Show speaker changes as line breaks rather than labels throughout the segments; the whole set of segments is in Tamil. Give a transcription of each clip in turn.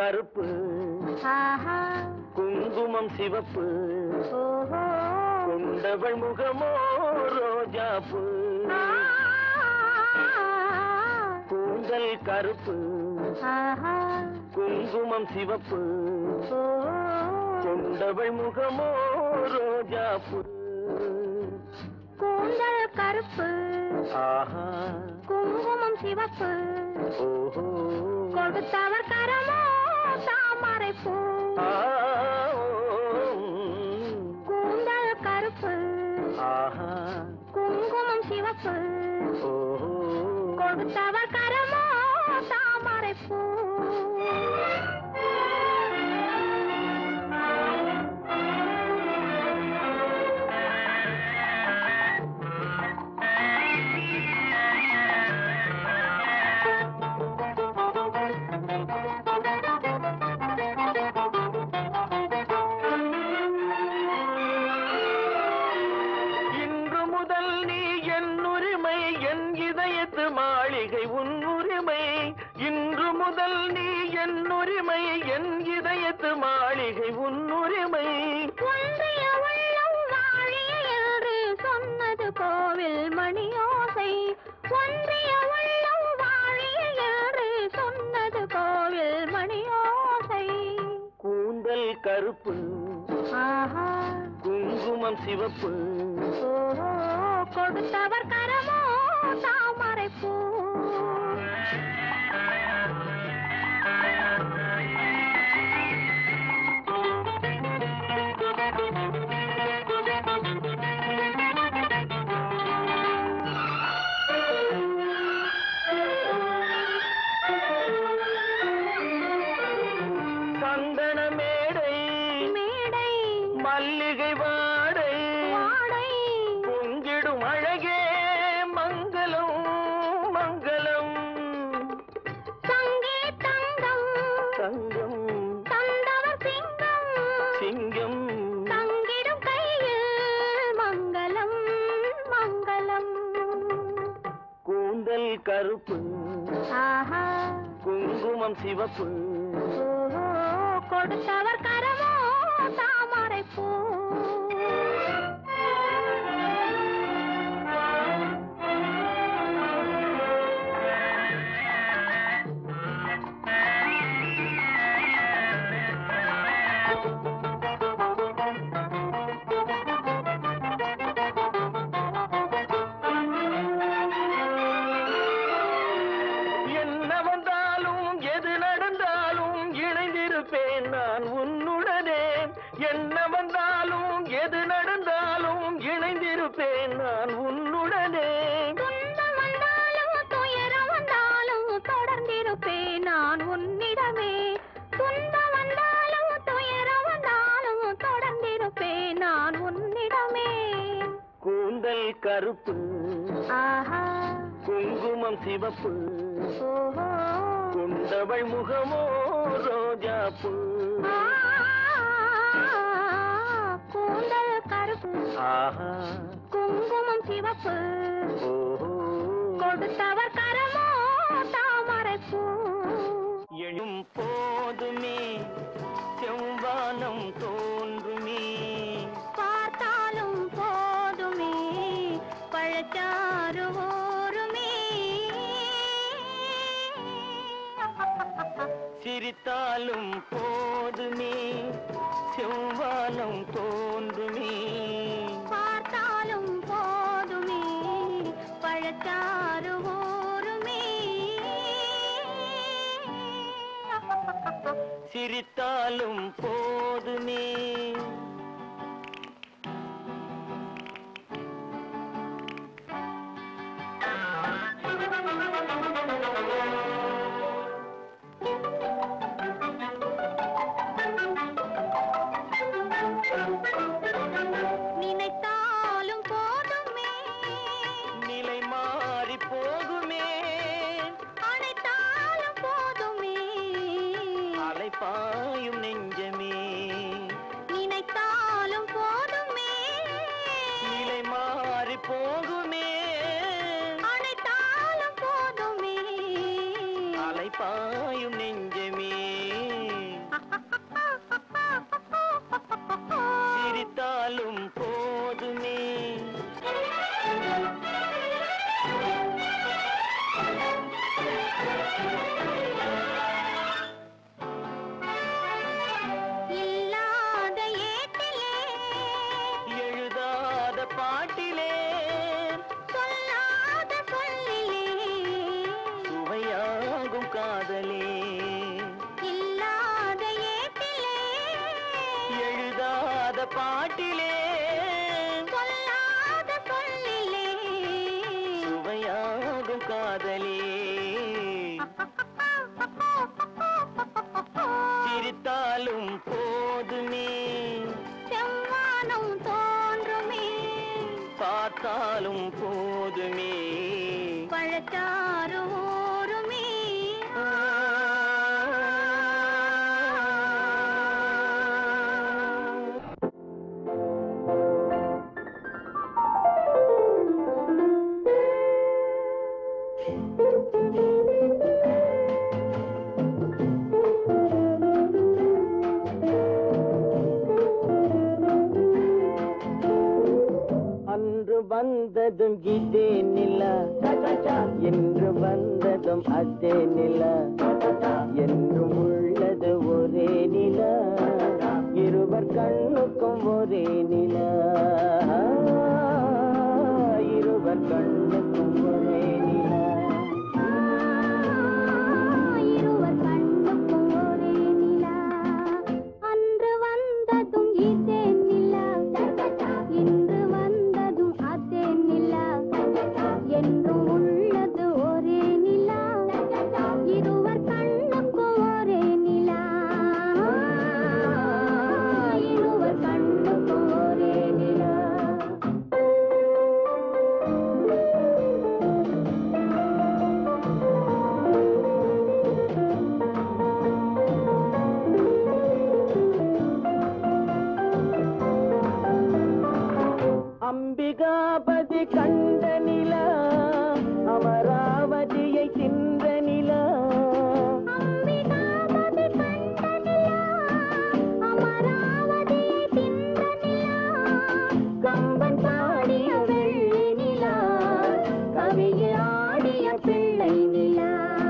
கருப்பு
ஆஹா
குங்குமம் சிவப்பு
ஓஹோ
கொண்டவள் முகமோ ரோஜாப்பு
ஆ.
கூந்தல் கருப்பு
ஆஹா
குங்குமம் சிவப்பு
ஓ
கொண்டவள் முகமோ ரோஜாப்பு
கூந்தல் கருப்பு
ஆஹா
குங்குமம் சிவப்பு
ஓஹோ
கொடுத்தவர் கரமோ தாமரை பூ
ஆ,
கூந்தல் கருப்பு
ஆஹா
குங்குமம் சிவப்பு
ஓஹோ
கொடுத்தவர் கரமோ தாமரை பூ
இன்று முதல் நீ என் உரிமை என் இதயத்து மாளிகை உன் உரிமை இன்று முதல் நீ என் உரிமை என் இதயத்து மாளிகை உன் உரிமை
ஒன்றிய உள்ளம் வாழிய என்று சொன்னது கோவில் மணியோசை ஒன்றிய உள்ளம் வாழிய என்று சொன்னது கோவில் மணியோசை
கூந்தல் கருப்பு
ஆஹா
குங்குமம் சிவப்பு
ஓஹோ கொடுத்தவர் கரமோ தாமரை பூ
சந்தன மேடை
மேடை
மல்லிகை வாடை
வாடை
பொங்கிடும் அழகே மங்களம் மங்களம்
சங்கே தங்கம்
தங்கம்
தந்தவர் சிங்கம்
சிங்கம்
தங்கிடும் கையில் மங்களம் மங்களம்
கூந்தல் கருப்பு
ஆஹா
குங்குமம் சிவப்பு
ஓஹோ கொடுத்தவர் கரமோ தாமரை பூ
என்ன வந்தாலும் எது நடந்தாலும் இணைந்திருப்பேன் நான் உன்னுடனே என்ன வந்தாலும் எது நடந்தாலும் இணைந்திருப்பேன் நான் உன்னுடனே
துன்பம் வந்தாலும் துயரம் வந்தாலும் தொடர்ந்திருப்பேன் நான் உன்னிடமே துன்பம் வந்தாலும் துயரம் வந்தாலும் தொடர்ந்திருப்பேன் நான் உன்னிடமே
கூந்தல் கருப்பு
ஆஹா
குங்குமம் சிவப்பு
ஓஹோ
கொண்டவள் முகமோ ரோஜாப்பு
ஆ, கூந்தல் கருப்பு
ஆஹா
குங்குமம் சிவப்பு
ஓஹோ
கொடுத்தவர் கரமோ தாமரை பூ
எழும் போதுமே செவ்வானம் தோன்றுமே
பார்த்தாலும் போதுமே பழச்சாறு ஊருமே
சிரித்தாலும் போதுமே செவ்வானம் தோன்றுமே
பார்த்தாலும் போதுமே பழச்சாறு ஊருமே
சிரித்தாலும் போதுமே
நினைத்தாலும் போதுமே
நிலை மாறி போகுமே
அனைத்தாலும் போதுமே
அலைப்பாயும் நெஞ்சமே
நினைத்தாலும் போதுமே
நிலை மாறி போகுமே
அனைத்தாலும் போதுமே
அலைப்பாயும் நெஞ்சமே காதலி சிரித்தாலும் போதுமே
செவ்வானம் தோன்றுமே
பார்த்தாலும் போதுமே
பழச்சாறு ஊறுமே
அன்று வந்ததும் இதே நிலா என்று வந்ததும் அதே நிலா என்றும் உள்ளது ஒரே நிலா இருவர் கண்ணுக்கும் ஒரே நிலா இருவர் கண்ணுக்கும் ஒரே நிலா
இருவர் கண்ணுக்கும் ஒரே நிலா அன்று வந்ததும் இதே நிலா இன்று வந்ததும் அதே நிலா என்றும் உள்ளது ஒரே நிலா இருவர் கண்ணுக்கும் ஒரே நிலா இருவர் கண்ணுக்கும் ஒரே நிலா
அம்பிகாபதி கண்ட நிலா அமராவதியை தின்ற நிலா
அம்பிகாபதி கண்ட நிலா அமராவதியை தின்ற நிலா கம்பன் பாடிய வெள்ளி நிலா கவியில் ஆடிய பிள்ளை நிலா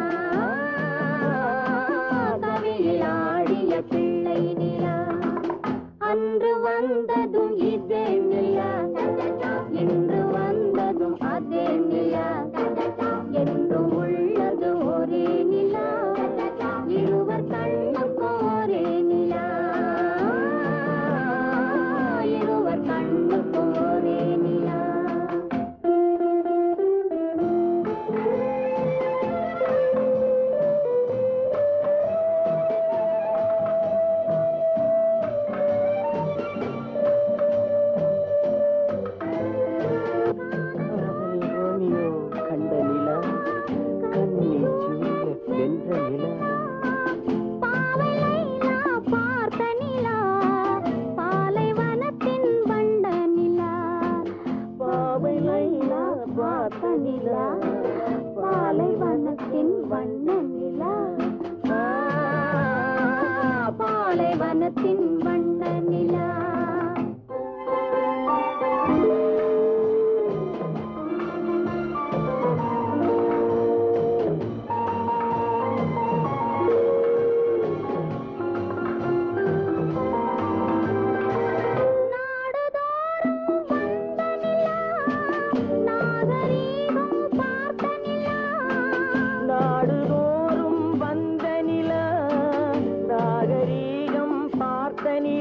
கவியில் ஆடிய பிள்ளை நிலா அன்று வந்ததும் இதே நிலா இன்று வந்ததும் அதே நிலா என்றும் உள்ளது ஒரே நிலா இருவர் கண்ணுக்கும் ஒரே நிலா இருவர் கண்ணுக்கும் ஒரே நிலா
ரோமியோ கண்ட நிலா கண்ணி சிங்க வென்ற நிலா
பாவை லைலா பார்த்த நிலா பாலைவனத்தின் வண்ட நிலா
பாவை லைலா
பார்த்த நிலா பாலைவனத்தின் வண்ண நிலா ஆ, பாலைவனத்தின் வண்ண நிலா நாடுதோறும் வந்த நிலா நாகரீகம் பார்த்த நிலா
நாடுதோறும் வந்த நிலா நாகரீகம் பார்த்த நிலா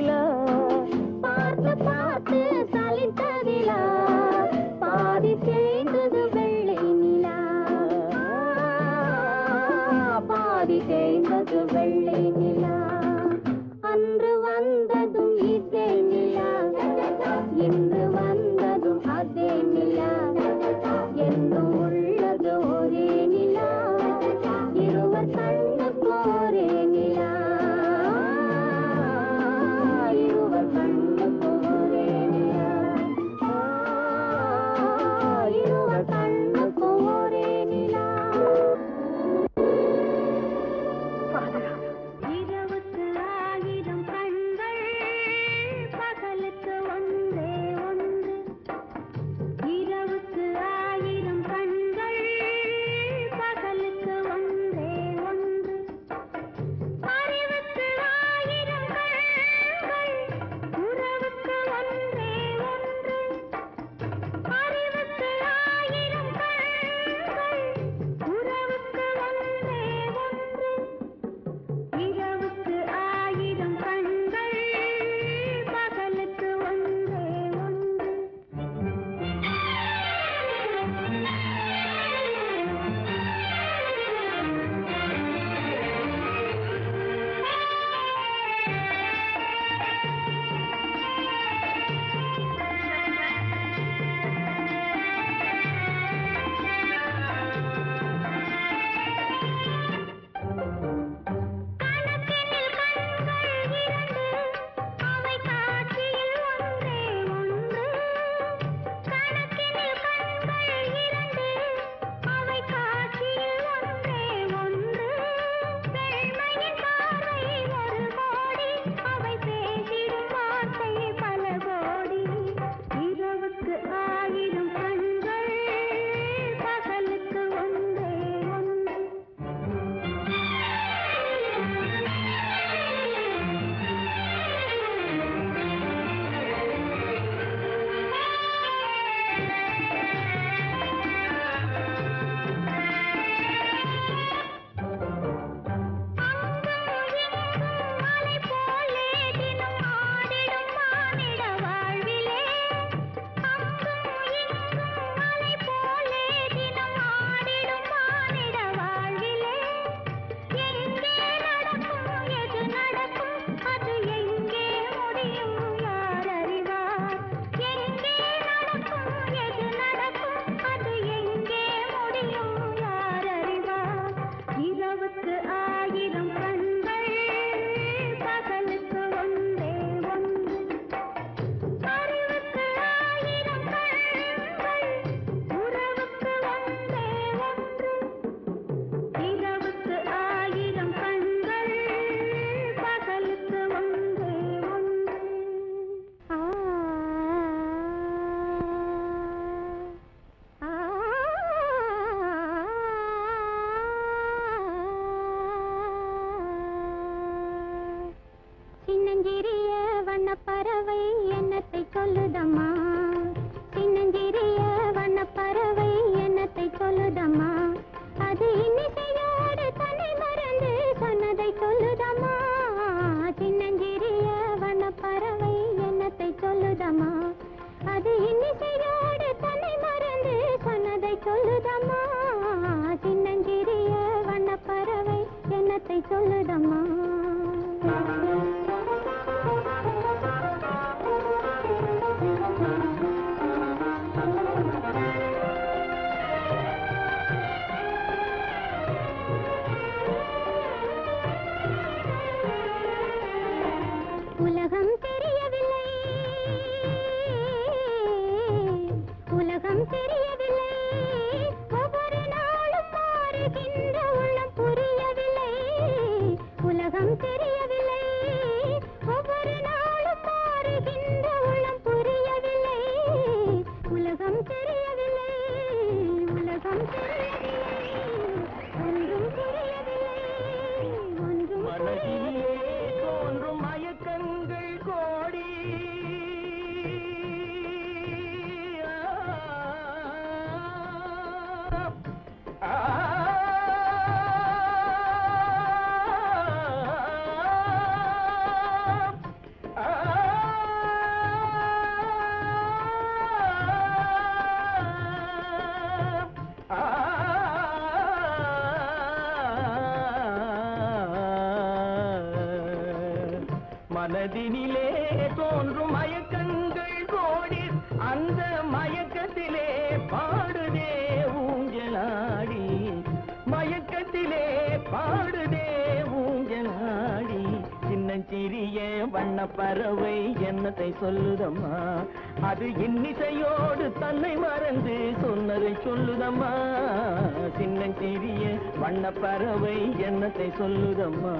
மனதினிலே தோன்றும் மயக்கங்கள் கோடி அந்த மயக்கத்திலே பாடுதே ஊஞ்சலாடி மயக்கத்திலே பாடுதே ஊஞ்சலாடி சின்னஞ்சிறிய வண்ண பறவை என்னத்தை சொல்லுதம்மா அது இன்னிசையோடு தன்னை மறந்து சொன்னதை சொல்லுதம்மா சின்னஞ்சிறிய வண்ண பறவை என்னத்தை சொல்லுதம்மா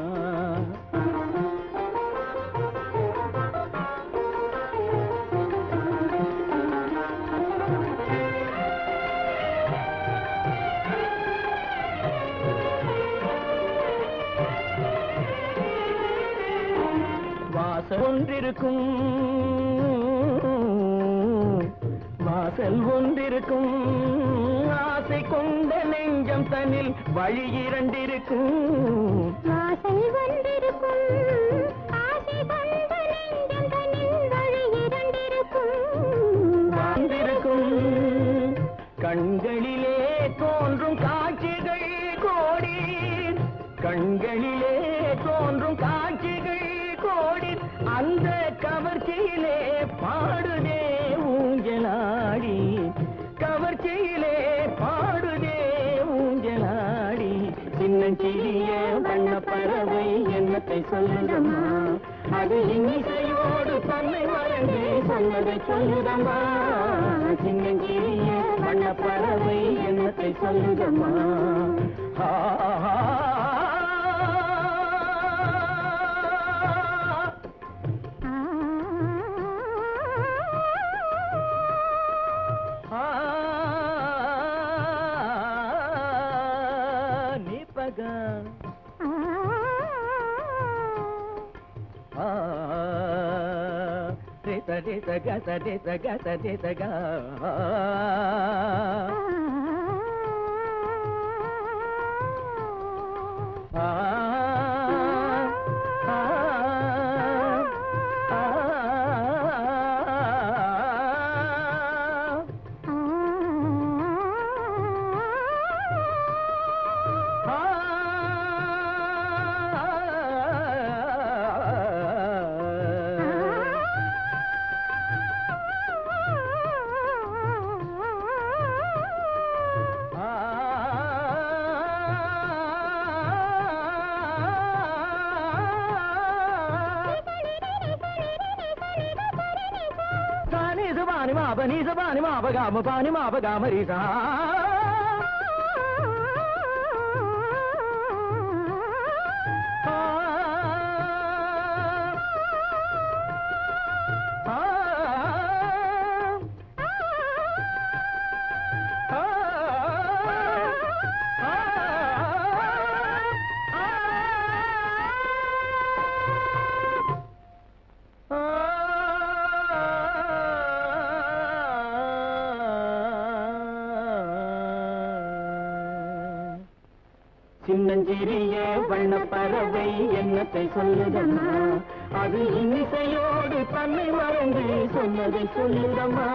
வாசல் ஒன்றிருக்கும் வாசல் ஒன்றிருக்கும் ஆசை கொண்ட நெஞ்சம் தன்னில் வழி இரண்டிருக்கும்
வாசல் வந்திருக்கும் ஆசை கொண்ட நெஞ்சம் தனில் வழி இரண்டிருக்கும்
வாழ்ந்திருக்கும் கண்களிலே தோன்றும் காட்சிகள் கோடி கண்களிலே தோன்றும் காட்சிகள் கோடி அந்த கவர்ச்சியிலே பாடுதே ஊஞ்சலாடி கவர்ச்சியிலே பாடுதே ஊஞ்சலாடி சின்னஞ்சிறிய வண்ண பறவை என்னத்தை சொல்லுதம்மா அது இன்னிசையோடு தன்னை மறந்து சொன்னதை சொல்லுதம்மா சின்னஞ்சிறிய வண்ண பறவை என்னத்தை சொல்லுதம்மா ஆ, ஆ, நிபக ஆ, ரித ரித கத ரித கத ரித க ஆ. ஆ, ஆ, ஆ, ஆ. సాని సుబాని మా పని సుబాని మా పగామ పాని మా పగామ రీసా சின்னஞ்சிறிய வண்ண பறவை என்னத்தை சொல்லுதம்மா அது இன்னிசையோடு தன்னை மறந்து சொன்னதை சொல்லுதம்மா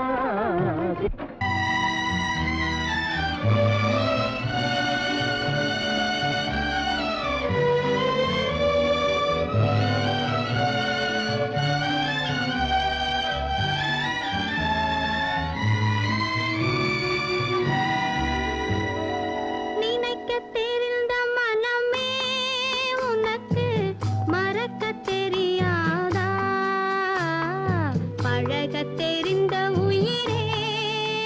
நினைக்க தெரிந்த மனமே உனக்கு மறக்க தெரியாதா பழக தெரிந்த உயிரே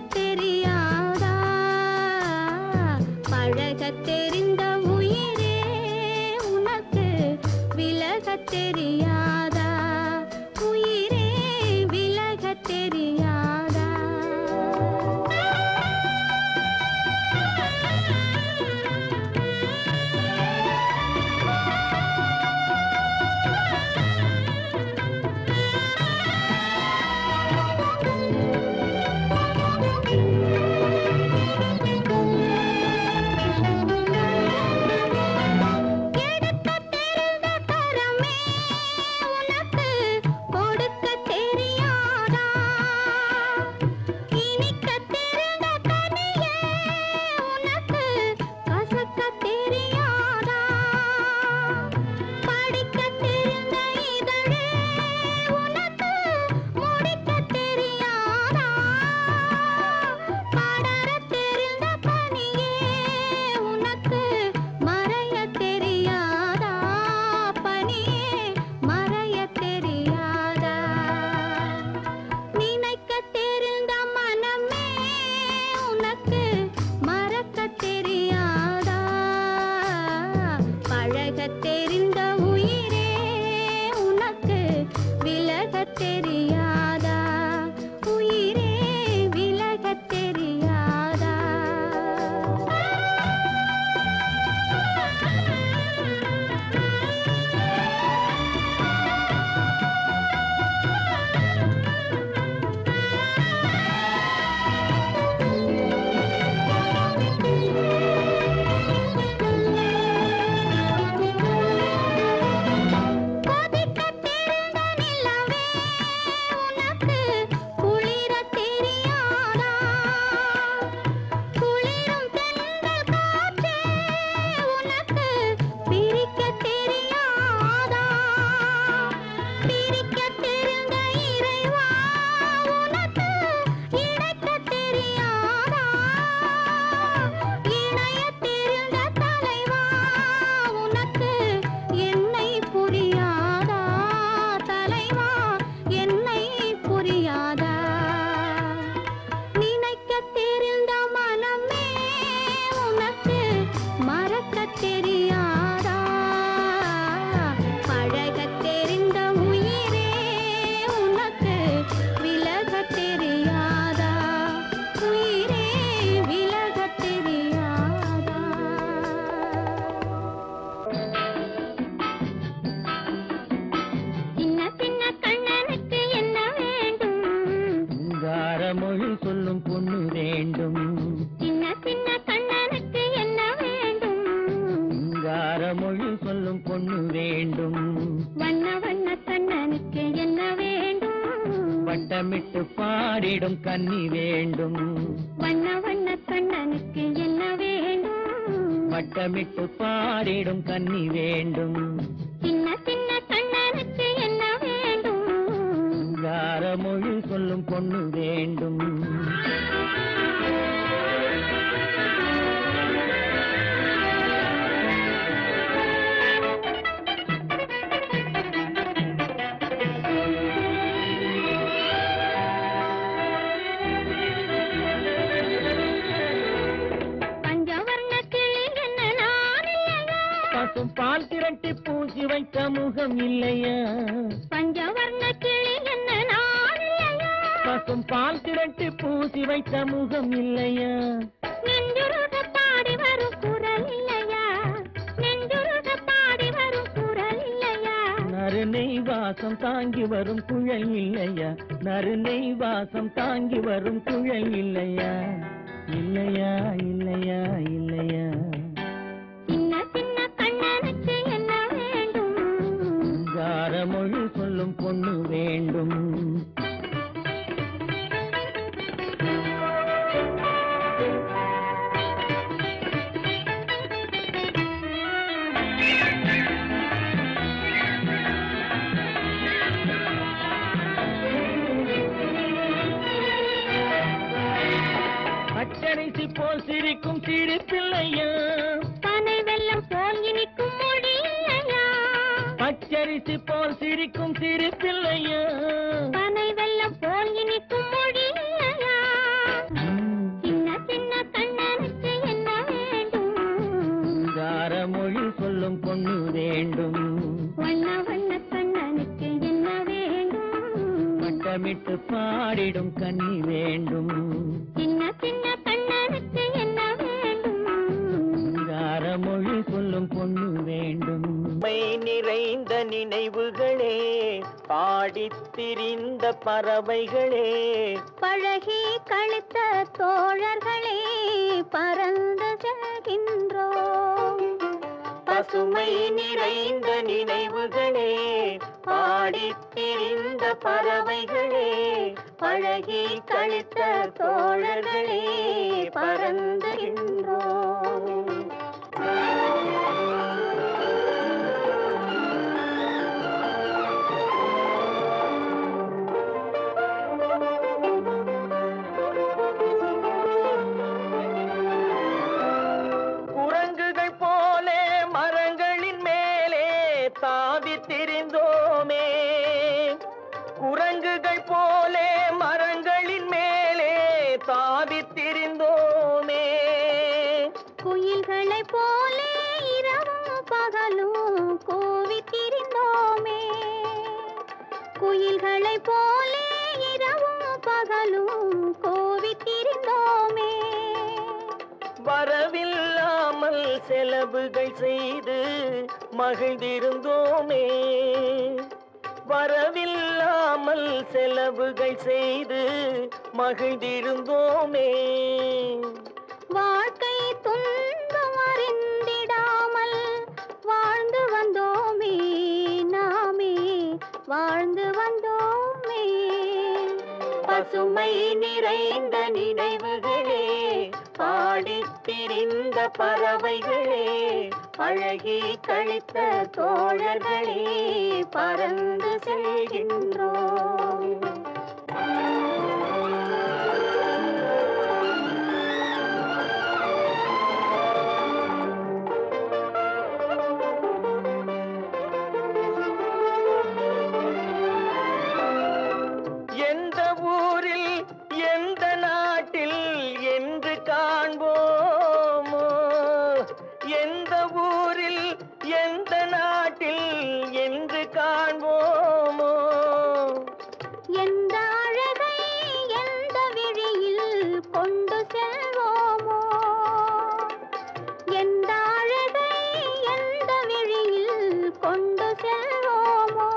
தெரியாதா பழகத் தெரிந்த உயிரே உனக்கு விலகத் தெரியாதா உயிரே விலகத் தெரியாதா எடுக்கத் தெரிந்த கரமே உனக்கு கொடுக்கத் தெரியாதா இனிக்கத் தெரிந்த கனியே உனக்கு கசக்கத் தெரியாதா படிக்கத் தெரிந்த இதழே உனக்கு முடிக்கத் தெரியாதா படரத் தெரிந்த பனியே உனக்கு மறையத் தெரியாதா பனியே மறையத் தெரியாதா நினைக்கத் தெரிந்த மனமே உனக்கு மறக்கத் தெரியாதா பழகத் தெரிந்த உயிரே உனக்கு விலகத் தெரியாதா உயிரே விலகத் தெரியாதா கொதிக்கத் தெரிந்த நிலவே உனக்கு குளிரத் தெரியாதா குளிரும் தென்றல் காற்றே உனக்கு பிரிக்கத் தெரியாதா பிரிக்கத் தெரிந்த இறைவா உனக்கு இணைக்கத் தெரியாதா இணையத் தெரிந்த தலைவா உனக்கு என்னை புரியாதா தலைவா என்னை புரியாதா நினைக்கத் தெரிந்த மனமே உனக்கு மறக்கத் தெரியாதா பழகத் தெரிந்த உயிரே உனக்கு விலகத் தெரியாதா உயிரே விலகத் தெரியாதா சின்ன சின்ன கண்ணனுக்கு என்ன வேண்டும்
சிங்கார மொழி சொல்லும் பொண்ணு வேண்டும்
சின்ன சின்ன கண்ணனுக்கு என்ன வேண்டும்
சிங்கார மொழி சொல்லும் பொண்ணு வேண்டும்
வண்ண வண்ண கண்ணனுக்கு என்ன வேண்டும்
வட்டமிட்டு பாடிடும் கன்னி வேண்டும்
வண்ண வண்ண கண்ணனுக்கு என்ன வேண்டும்
வட்டமிட்டு பாடிடும் கன்னி வேண்டும்
சின்ன சின்ன கண்ணனுக்கு என்ன வேண்டும்
சிங்கார மொழி சொல்லும் பொண்ணு வேண்டும்
பஞ்சவர்ண கிளி என்ன நான் இல்லையா
பசும் பால் திரட்டி பூசி வைத்த முகம் இல்லையா
பஞ்சவர்ண கிளி என்ன நான் இல்லையா
பசும் பால் திரட்டி பூசி வைத்த முகம் இல்லையா
நெஞ்சுருக பாடி வரும் குரல் இல்லையா நெஞ்சுருக பாடி வரும் குரல் இல்லையா
நறுநெய் வாசம் தாங்கி வரும் குழல் இல்லையா நறுநெய் வாசம் தாங்கி வரும் குழல் இல்லையா இல்லையா இல்லையா இல்லையா
சின்ன சின்ன கண்ணனுக்கு என்ன வேண்டும்
சிங்கார மொழி சொல்லும் பொண்ணு வேண்டும் பச்சரிசி போல் சிரிக்கும் சிரிப்பில்லையா
பனை வெள்ளம் போல் இனிக்கும் மொழி இல்லையா
பச்சரிசி போல் சிரிக்கும் சிரிப்பில்லையா
பனை வெள்ளம் போல் இனிக்கும் மொழி இல்லையா
ம்,
பாடிடும் கன்னி வேண்டும்
சின்ன சின்ன கண்ணனுக்கு என்ன வேண்டும்
சிங்கார மொழி சொல்லும் பொண்ணு வேண்டும்
மை நிறைந்த நினைவுகளே பாடித் திரிந்த பறவைகளே
பழகி கழித்த தோழர்களே பறந்து செல்கின்றோம்
பசுமை நிறைந்த நினைவுகளே பாடித் திரிந்த பறவைகளே பழகி கழித்த தோழர்களே பறந்துகின்றோம் குரங்குகள் போலே மரங்களின் மேலே தாவி திரிந்தோமே குரங்குகள் போலே மரங்களின் மேலே தாவி திரிந்தோமே
குயில்களைப் போலே இரவும் பகலும் கூவித் திரிந்தோமே குயில்களைப் போலே இரவும் பகலும் கூவித் திரிந்தோமே
வரவில்லாமல் செலவுகள் செய்து மகிழ்ந்திருந்தோமே வரவில்லாமல் செலவுகள் செய்து மகிழ்ந்திருந்தோமே
வாழ்க்கை துன்பம் அறிந்திடாமல் வாழ்ந்து வந்தோமே நாமே வாழ்ந்து வந்தோமே
பசுமை நிறைந்த நினைவுகளே பாடித் திரிந்த பறவைகளே பழகி கழித்த தோழர்களே பறந்து செல்கின்றோம் எந்த ஊரில் எந்த நாட்டில் என்று காண்போமோ எந்த ஊரில் எந்த நாட்டில் என்று காண்போமோ
எந்த அழகை எந்த விழியில் கொண்டு செல்வோமோ எந்த அழகை எந்த விழியில் கொண்டு செல்வோமோ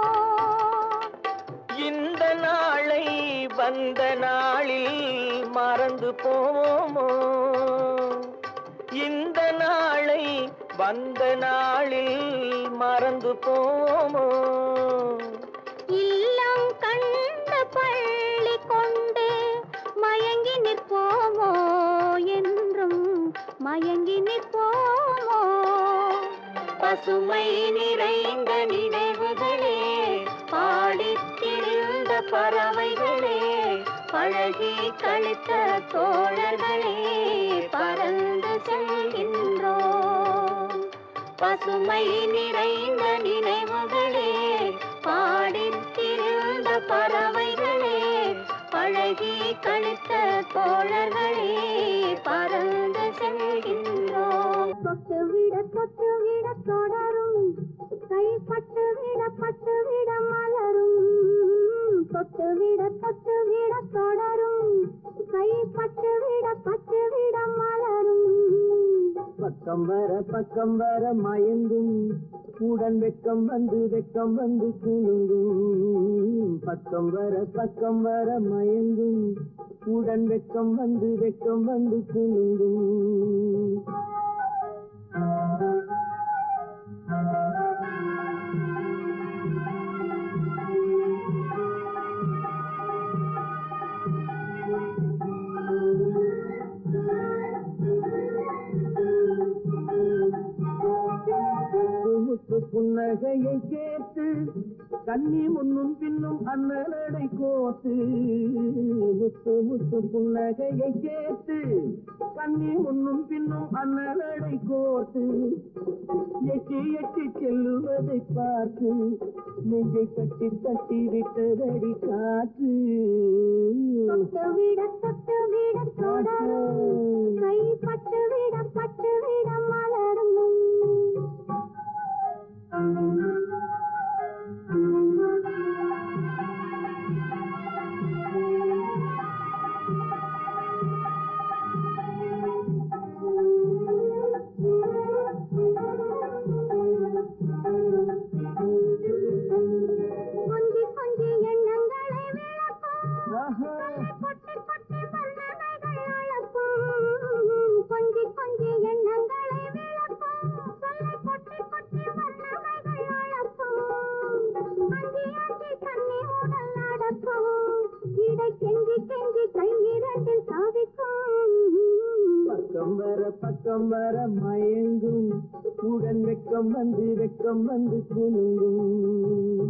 இந்த நாளை வந்த நாளில் மறந்து போவோமோ இந்த நாளை வந்த நாளில் மறந்து போவோமோ
இல்லம் கண்டு பள்ளி கொண்டு மயங்கி நிற்போமோ என்றும் மயங்கி நிற்போமோ
பசுமை நிறைந்த நினைவுகளே பாடித் திரிந்த பறவைகளே பழகி கழித்த தோழர்களே பறந்து செல்கின்றோம் பசுமை நிறைந்த நினைவுகளே பாடித் திரிந்த பறவைகளே பழகி கழித்த தோழர்களே பறந்து செல்கின்றோம்
தொட்டு விட தொட்டு விட தொடரும் கைப்பட்டு விட பட்டு விட மலரும் தொட்டு விட தொட்டு விட தொடரும் கைப்பட்டு விட பட்டு விட மலரும்
பக்கம் வர பக்கம் வர மயங்கும் உடன் வெக்கம் வந்து வெக்கம் வந்து குலுங்கும் பக்கம் வர பக்கம் வர மயங்கும் உடன் வெக்கம் வந்து வெக்கம் வந்து குலுங்கும் முத்து புன்னகையை சேர்த்து கண்ணி முன்னும் பின்னும் அண்ணனடை கோத்து முத்து முத்து புன்னகையை சேர்த்து கண்ணி முன்னும் பின்னும் அண்ணனடை கோத்து எட்டி எட்டி செல்லுவதை பார்த்து நெஞ்சை கட்டி தட்டி விட்டதடி காற்று
தொட்டு விட தொட்டு விட தொடரும் கைப்பட்டு விட பட்டு விட மலரும்
பக்கம் வர மயங்கும் உடன் வெக்கம் வந்து வெக்கம் வந்து குலுங்கும்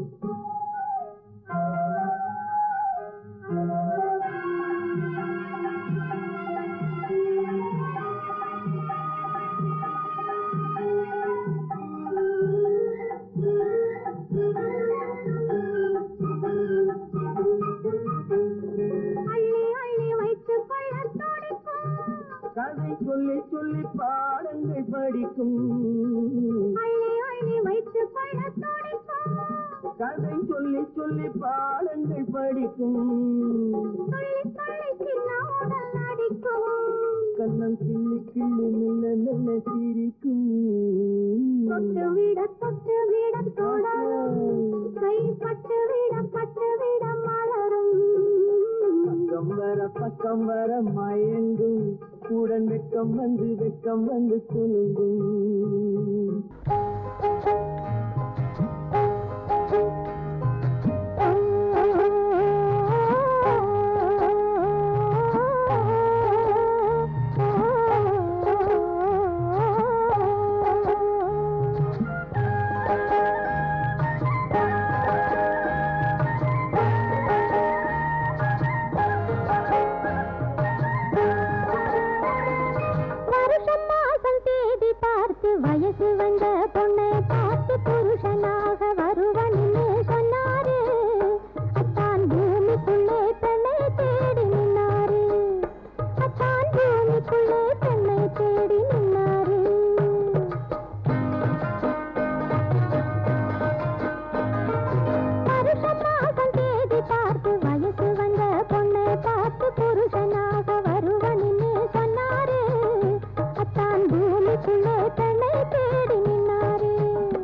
அள்ளி அள்ளி வைத்துக் கொள்ள துடிக்கும்
கதை சொல்லி சொல்லி பாடங்கள் படிக்கும்
அள்ளி அள்ளி வைத்துக் கொள்ள துடிக்கும்
கதை சொல்லி சொல்லி பாடங்கள் படிக்கும்
துள்ளி துள்ளி சின்ன உடல் அடிக்கும்
கண்ணம் கிள்ளி கிள்ளி மெல்ல மெல்ல சிரிக்கும்
தொட்டு விட தொட்டு விட தொடரும் கை பட்டு விட பட்டு விட மலரும்
பக்கம் வர பக்கம் வர மயங்கும் உடன் வெக்கம் வந்து வெக்கம் வந்து குலுங்கும்
வருஷம் மாசம் தேதி பார்த்து வயசு வந்த பொண்ணை பார்த்து புருஷனாக வருவன்னு சொன்னாரு அத்தான் பூமிக்குள்ளே பெண்ணை தேடி நின்னாரு அத்தான் பூமிக்குள்ளே பெண்ணை தேடி நின்னாரு வருஷம் மாசம் தேதி பார்த்து வயசு வந்த பொண்ணை பார்த்து புருஷனாக வருவன்னு சொன்னாரு அத்தான் பூமிக்குள்ளே பெண்ணை தேடி நின்னாரு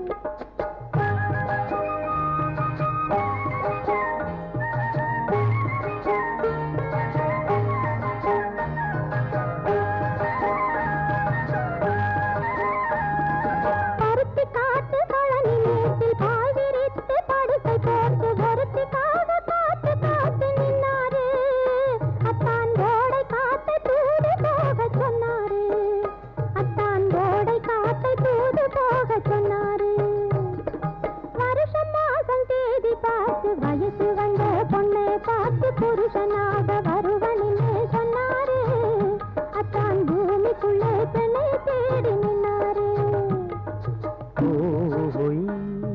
பருத்தி காட்டு கழனி மேட்டில் பாய் விரித்து படுக்கை போட்டு ஒருத்திக்காக காத்து காத்து நின்னாரு அத்தான் கோடை காத்தை தூது போக சொன்னாரு அத்தான் கோடை காத்தை தூது போக சொன்னாரு வருஷம் மாசம் தேதி பார்த்து வயசு வந்த பொண்ணை பார்த்து புருஷனாக வருவனின்னு சொன்னாரு அத்தான் பூமிக்குள்ளே பெண்ணை தேடி நின்னாரு
ஓஹொய்யா,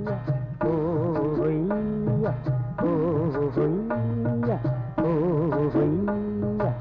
ஓஹொய்யா, ஓஹொய்யா, ஓஹொய்யா.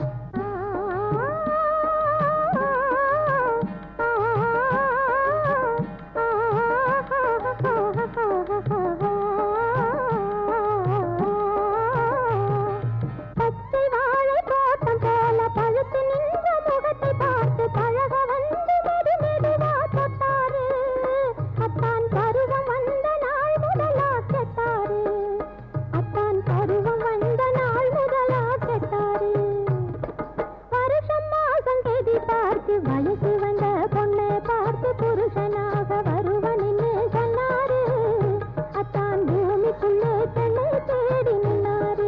பச்சை வாழை தோட்டம் போல பழுத்து நின்ற முகத்தை பார்த்து பழக வந்து மெது மெதுவா தொட்டாரு அத்தான் பருவம் வந்த நாள் முதலா கெட்டாரு அத்தான் பருவம் வந்த நாள் முதலா கெட்டாரு வருஷம் மாசம் தேதி பார்த்து வயசு வந்த பொண்ணை பார்த்து புருஷனாக வருவன்னு சொன்னாரு அத்தான் பூமிக்குள்ளே பெண்ணை தேடி நின்னாரு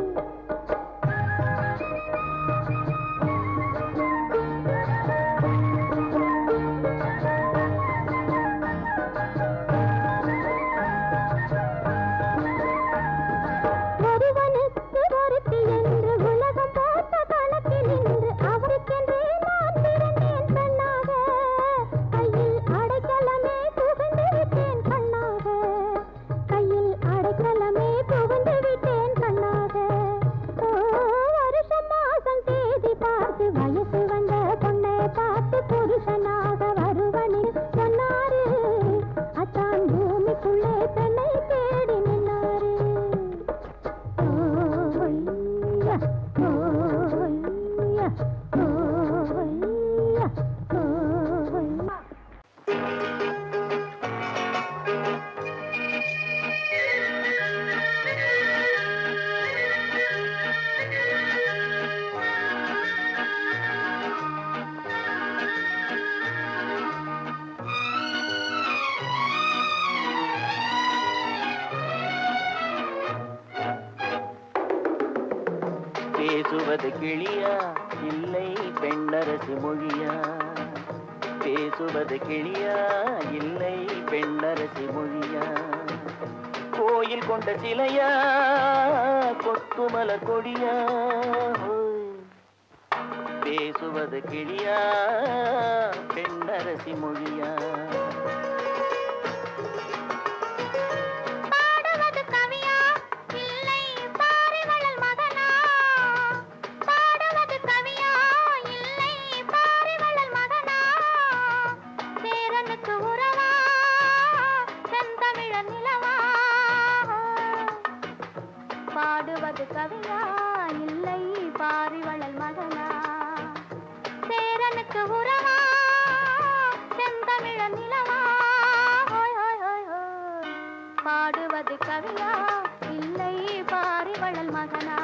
ஒருவனுக்கு ஒருத்தி என்று உலகம் போட்ட கணக்கில் நின்று அவருக்கென்றே நான் பிறந்தேன் பெண்ணாக கையில் அடைக்கலமே புகுந்து விட்டேன் கண்ணாக கையில் அடைக்கலமே புகுந்து விட்டேன் கண்ணாக ஓ வருஷம் மாசம் தேதி பார்த்து வயசு வந்த பொண்ணை பார்த்து புருஷனாக வருவனு சொன்னாரு அத்தான் பூமிக்குள்ளே பெண்ணை தேடி நின்னாரு ஓய்யா, ஓய்யா, ஓய்யா, ஓய்யா.
பேசுவது கிளியா இல்லை பெண்ணரசு மொழியா பேசுவது கிளியா இல்லை பெண்ணரசி மொழியா கோயில் கொண்ட சிலையா கொத்துமலர் கொடியா ஹோய். பேசுவது கிளியா பெண்ணரசி மொழியா
பாடுவது கவியா இல்லை பாரிவளல் மகனா பாடுவது கவியா இல்லை பாரிவளல் மகனா சேரனுக்கு உறவா செந்தமிழன் நிலவா பாடுவது கவியா இல்லை பாரிவளல் மகனா சேரனுக்கு உறவா செந்தமிழன் நிலவா ஹோய் ஹோய் ஹோய் ஹோய் பாடுவது கவியா இல்லை பாரிவளல் மகனா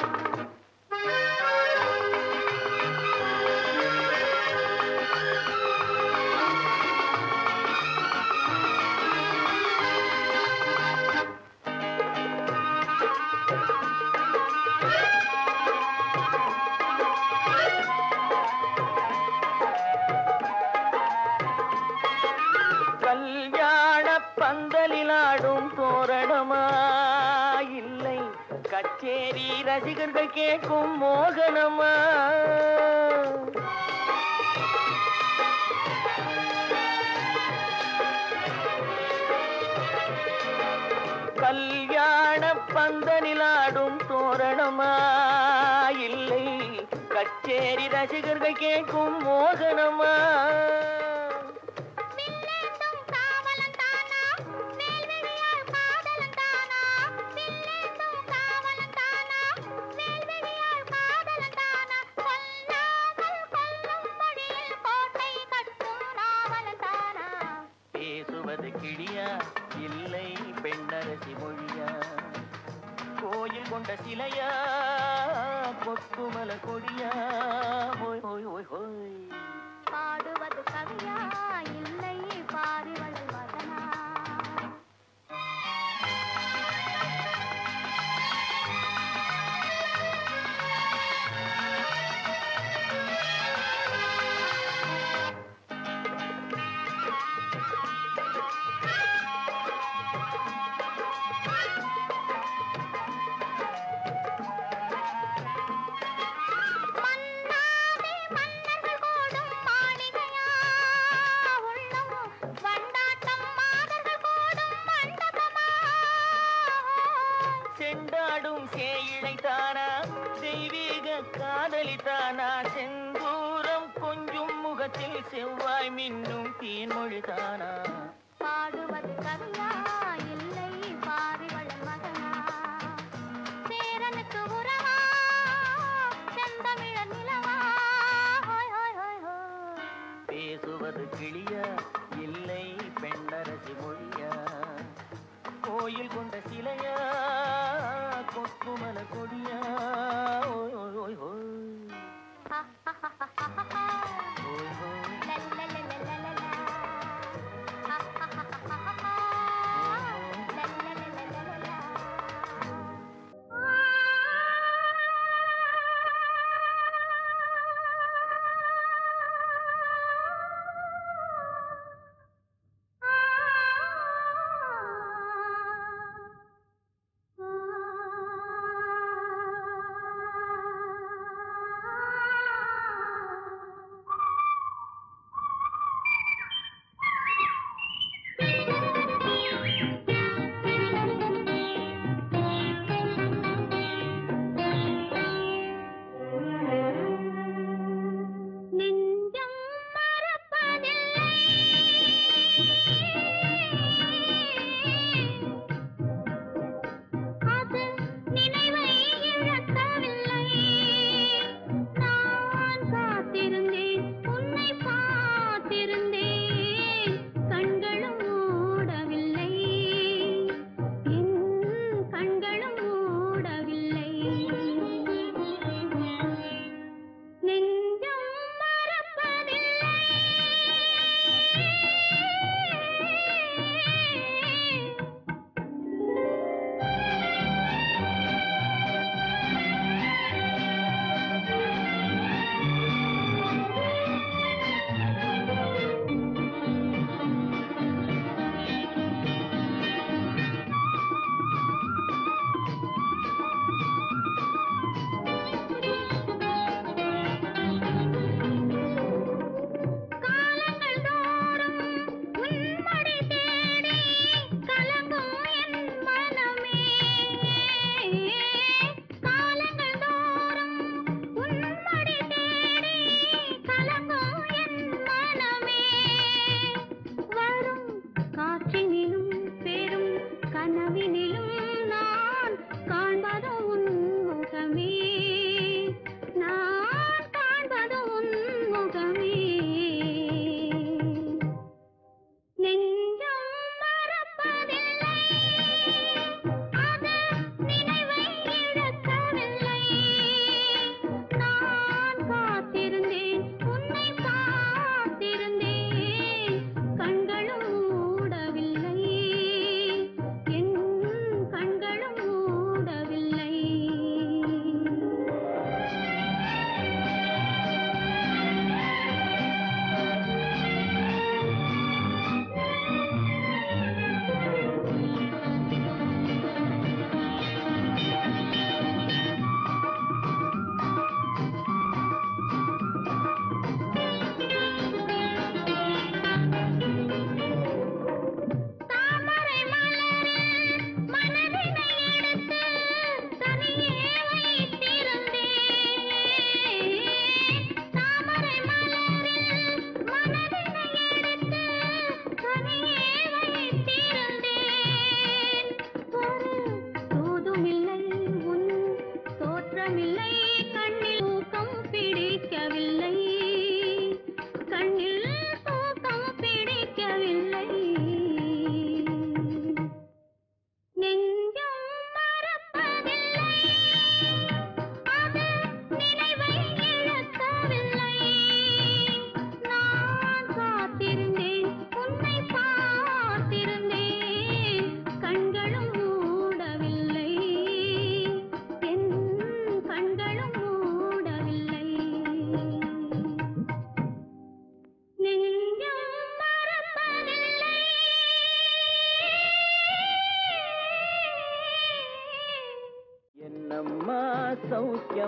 கல்யாண பந்தலில் ஆடும் தோரணமா இல்லை கச்சேரி ரசிகர்கள் கேட்கும் மோகனமா கல்யாண பந்தலில் ஆடும் தோரணமா இல்லை கச்சேரி ரசிகர்கள் கேட்கும் மோகனமா
வில்லேந்தும் காவலன் தானா வேல்விழியால் காதலன் தானா வில்லேந்தும் காவலன் தானா வேல்விழியால் காதலன் தானா கொல்லாமல் கொல்லும் மொழியில் கோட்டை கட்டும் நாவலன் தானா
பேசுவது கிளியா இல்லை பெண்ணரசி மொழியா கோயில் கொண்ட சிலையா கொத்துமல கொடியா ஹோய் ஹோய் ஹோய் ஹோய்
பாடுவது கவியா இல்லை பாரிவளல் மகனா மன்னாதே மன்னர்கள் கூடும் மாளிகையா உள்ளம் வண்டாட்டம் மாதர்கள் கூடும் மண்டபமா
செண்டாடும் சேயிழை தானா தெய்வீக காதலி தானா செந்தூரம் கொஞ்சும் முகத்தில் செவ்வாய் மின்னும் தேன்மொழி தானா
பாடுவது கவியா இல்லை பாரிவளன் மகனா சேரனுக்கு உறவா செந்தமிழன் நிலவா ஹோய் ஹோய் ஹோய் ஹோய்
பேசுவது கிளியா இல்லை பெண்ணரசி மொழியா கோயில் கொண்ட சிலையா கொத்துமல கொடியா ஓய் ஓய் ஓய் ஓய்
ஹா ஹா ஹா ஹா ஹா ஹா
ஓய் ஓய்
லல்லலலலலலா. ஹா ஹா ஹா ஹா ஹா ஹா. லல்லலலலலலா. ஆ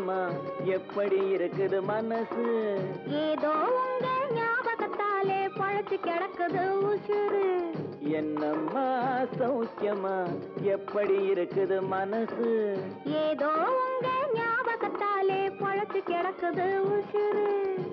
சௌக்கியமா எப்படி இருக்குது மனசு
ஏதோ உங்க ஞாபகத்தாலே பழச்சு கிடக்குது உசுறு
என்னம்மா சௌக்கியமா எப்படி இருக்குது மனசு
ஏதோ உங்க ஞாபகத்தாலே பழச்சு கிடக்குது உசுறு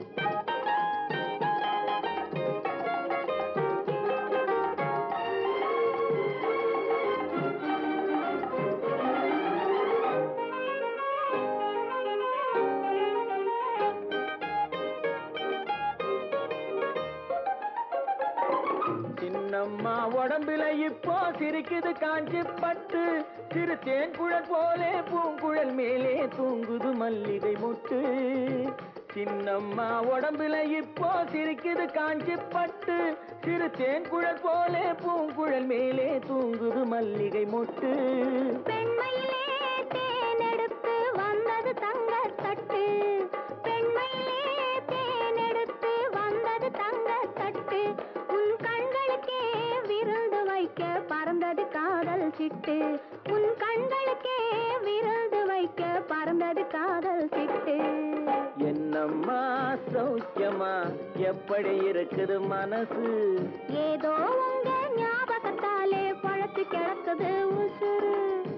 சின்னம்மா உடம்புல இப்போ சிரிக்குது காஞ்சி பட்டு சிறு தேன்குழல் போலே பூங்குழல் மேலே தூங்குது மல்லிகை முட்டு சின்னம்மா உடம்புல இப்போ சிரிக்குது காஞ்சி பட்டு சிறு தேன்குழல் போலே பூங்குழல் மேலே தூங்குது மல்லிகை முட்டு
பெண்மையிலே தேனெடுத்து வந்தது தங்க தட்டு பெண்மையிலே தேனெடுத்து வந்தது தங்க தட்டு உன் கண்களுக்கே விருந்து வைக்க பறந்தது காதல் சிட்டு உன் கண்களுக்கே விருந்து வைக்க பறந்தது காதல் சிட்டு
என்னம்மா சௌக்கியமா எப்படி இருக்குது மனசு
ஏதோ உங்க ஞாபகத்தாலே பழச்சு கிடக்குது உசுறு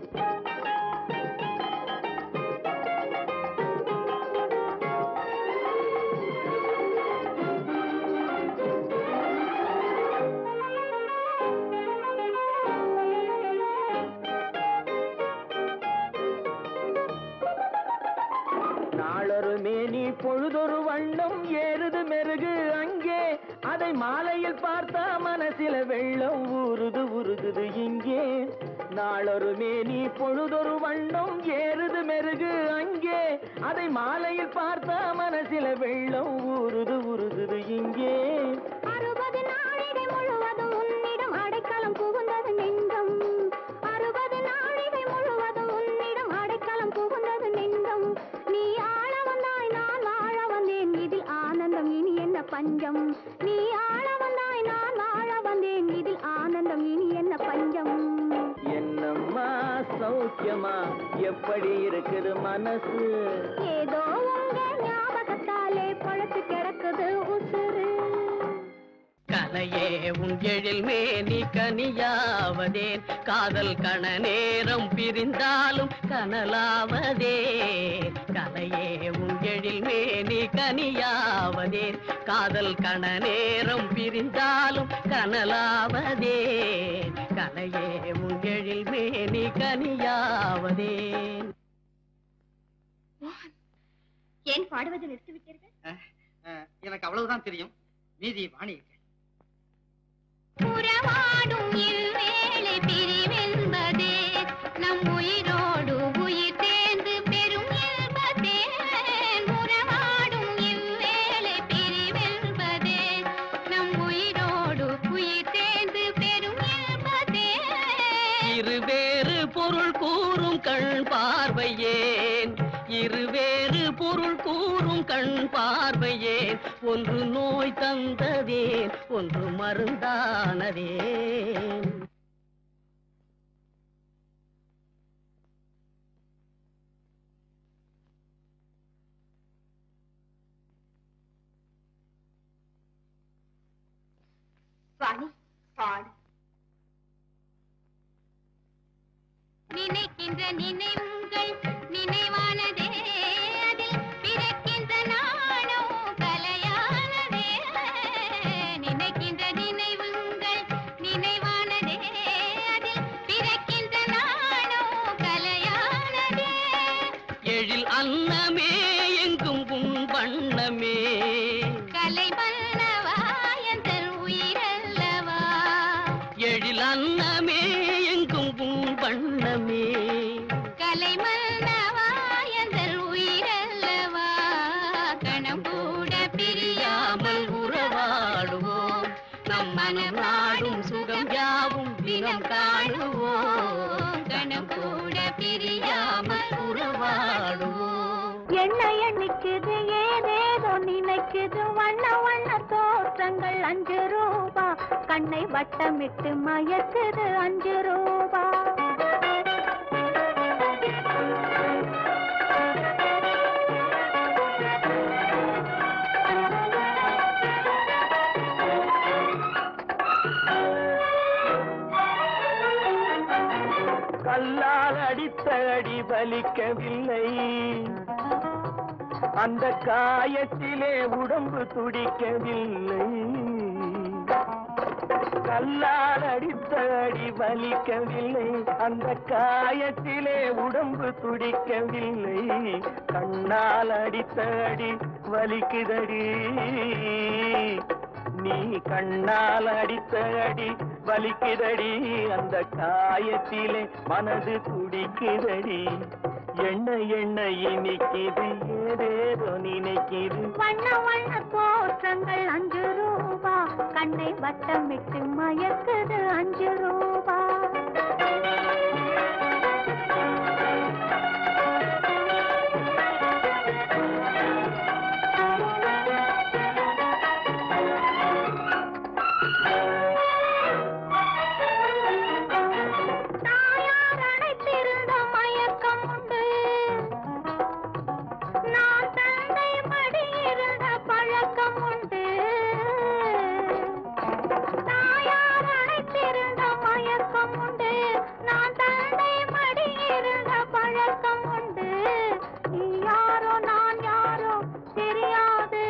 நாளொரு மேனி பொழுதொரு வண்ணம் ஏறுது மெருகு அங்கே அதை மாலையில் பார்த்தா மனசில வெள்ளம் ஊறுது உருகுது இங்கே நாளொரு மேனி பொழுதொரு வண்ணம் ஏறுது மெருகு அங்கே அதை மாலையில் பார்த்தா மனசில வெள்ளம் ஊறுது உருகுது இங்கே
அறுபது நாழிகை முழுவதும் உன்னிடம் அடைக்கலம் புகுந்தது நெஞ்சம் அறுபது நாழிகை முழுவதும் உன்னிடம் அடைக்கலம் புகுந்தது நெஞ்சம் நீ ஆள வந்தாய் நான் வாழ வந்தேன் இதில் ஆனந்தம் இனி என்ன பஞ்சம் நீ ஆள வந்தாய் நான் வாழ வந்தேன் இதில் ஆனந்தம் இனி என்ன பஞ்சம்
என்னம்மா சௌக்கியமா எப்படி இருக்குது மனசு
ஏதோ உங்க ஞாபகத்தாலே பழச்சு கிடக்குது உசுறு
கலையே உன் எழில் மேனி கனியாவதேன் காதல் கண நேரம் பிரிந்தாலும் கனலாவதே கலையே உன் எழில் மேனி கனியாவதேன் காதல் கண நேரம் பிரிந்தாலும் கனலாவதே கலையே உன் எழில் மேனி கனியாவதேன்
ஏன் பாடுவது நிறுத்திவிட்டீர்கள்
அஹ், எனக்கு அவ்வளவுதான் தெரியும் மீதி வாணி
உறவாடும் இவ்வேளை பிரிவென்பதே நம் உயிரோடு உயிர் சேர்ந்து பெரும் இன்பதே உறவாடும் இவ்வேளை பிரிவென்பதே நம் உயிரோடு உயிர் சேர்ந்து பெரும் இன்பதே
இருவேறு பொருள் கூறும் கண் பார்வையேன் இருவேறு பொருள் கூறும் கண் பார்வையேன் ஒன்று நோய் தந்ததேன் ஒன்று மருந்தானதேன்
வாணி பாடு நினைக்கின்ற நினைவுங்கள் நினைவானதே அதில் பிறக்கின்ற நாணம் கலையானதே நினைக்கின்ற நினைவுங்கள் நினைவானதே அதில் பிறக்கின்ற நாணம் கலையானதே
எழில் அன்னமே எங்கும் உன் வண்ணமே
கலை மன்னவா எந்தன் உயிரல்லவா
எழில் அன்னமே எங்கும் உன் வண்ணமே
கலை மன்னவா எந்தன் உயிரல்லவா கணம் கூட பிரியாமல் உறவாடுவோம்
நம் மனம் நாடும் சுகம் யாவும் தினம் காணுவோம்
கணம் கூட பிரியாமல்
உறவாடுவோம்
என்ன எண்ணிக்குது ஏதேதோ நினைக்குது வண்ண வண்ண தோற்றங்கள் அஞ்சு ரூபா கண்ணை வட்டமிட்டு மயக்குது அஞ்சு ரூபா
அடித்த அடி வலிக்கவில்லை அந்த காயத்திலே உடம்பு துடிக்கவில்லை கல்லால் அடித்த அடி வலிக்கவில்லை அந்த காயத்திலே உடம்பு துடிக்கவில்லை கண்ணால் அடித்த அடி வலிக்குதடி நீ கண்ணால் அடித்த அடி வலிக்குதடி அந்த காயத்திலே மனது துடிக்குதடி எண்ண எண்ண இனிக்குது ஏதேதோ நினைக்குது
வண்ண வண்ண தோற்றங்கள் அஞ்சு ரூபா கண்ணை வட்டமிட்டு மயக்குது அஞ்சு ரூபா தாயார் அழைத்திருந்த மயக்கம் உண்டு நான் தந்தை மடியிருந்த பழக்கம் உண்டு தாயார் அழைத்திருந்த மயக்கம் உண்டு நான் தந்தை மடியிருந்த பழக்கம் உண்டு நீ யாரோ நான் யாரோ தெரியாது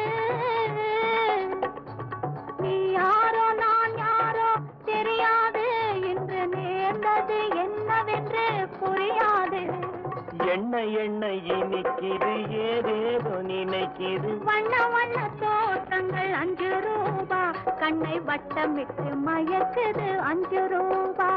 நீ யாரோ நான் யாரோ தெரியாது இன்று நேர்ந்தது என்னவென்று புரியாது
எண்ண எண்ண இனிக்குது ஏதேதோ நினைக்குது
வண்ண வண்ண தோற்றங்கள் அஞ்சு ரூபா கண்ணை வட்டமிட்டு மயக்குது அஞ்சு ரூபா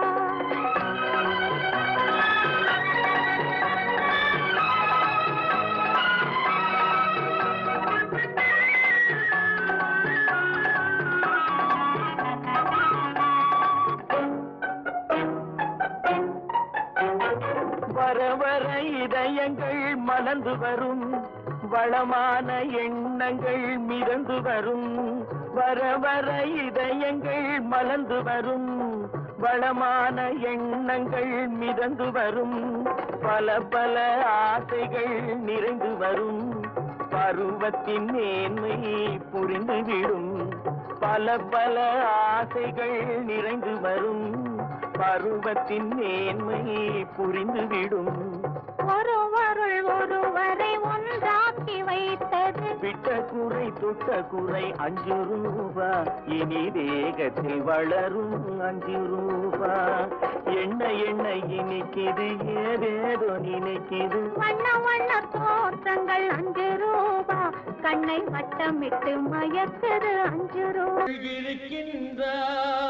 வர வர இதயங்கள் மலர்ந்து வரும் வளமான எண்ணங்கள் மிதந்து வரும் வர வர இதயங்கள் மலர்ந்து வரும் வளமான எண்ணங்கள் மிதந்து வரும் பல பல ஆசைகள் நிறைந்து வரும் பருவத்தின் மேன்மை புரிந்துவிடும் பல பல ஆசைகள் நிறைந்து வரும் பருவத்தின் மேன்மை புரிந்துவிடும்
ஒருவருள் ஒருவரை ஒன்றாக்கி வைத்தது
விட்ட குறை தொட்ட குறை அஞ்சு ரூபா இனி வேகத்தில் வளரும் அஞ்சு ரூபா எண்ண எண்ண இனிக்குது ஏதேதோ நினைக்குது
வண்ண வண்ண தோற்றங்கள் அஞ்சு ரூபா கண்ணை வட்டமிட்டு மயக்குது அஞ்சு ரூபா
இருக்கின்றார்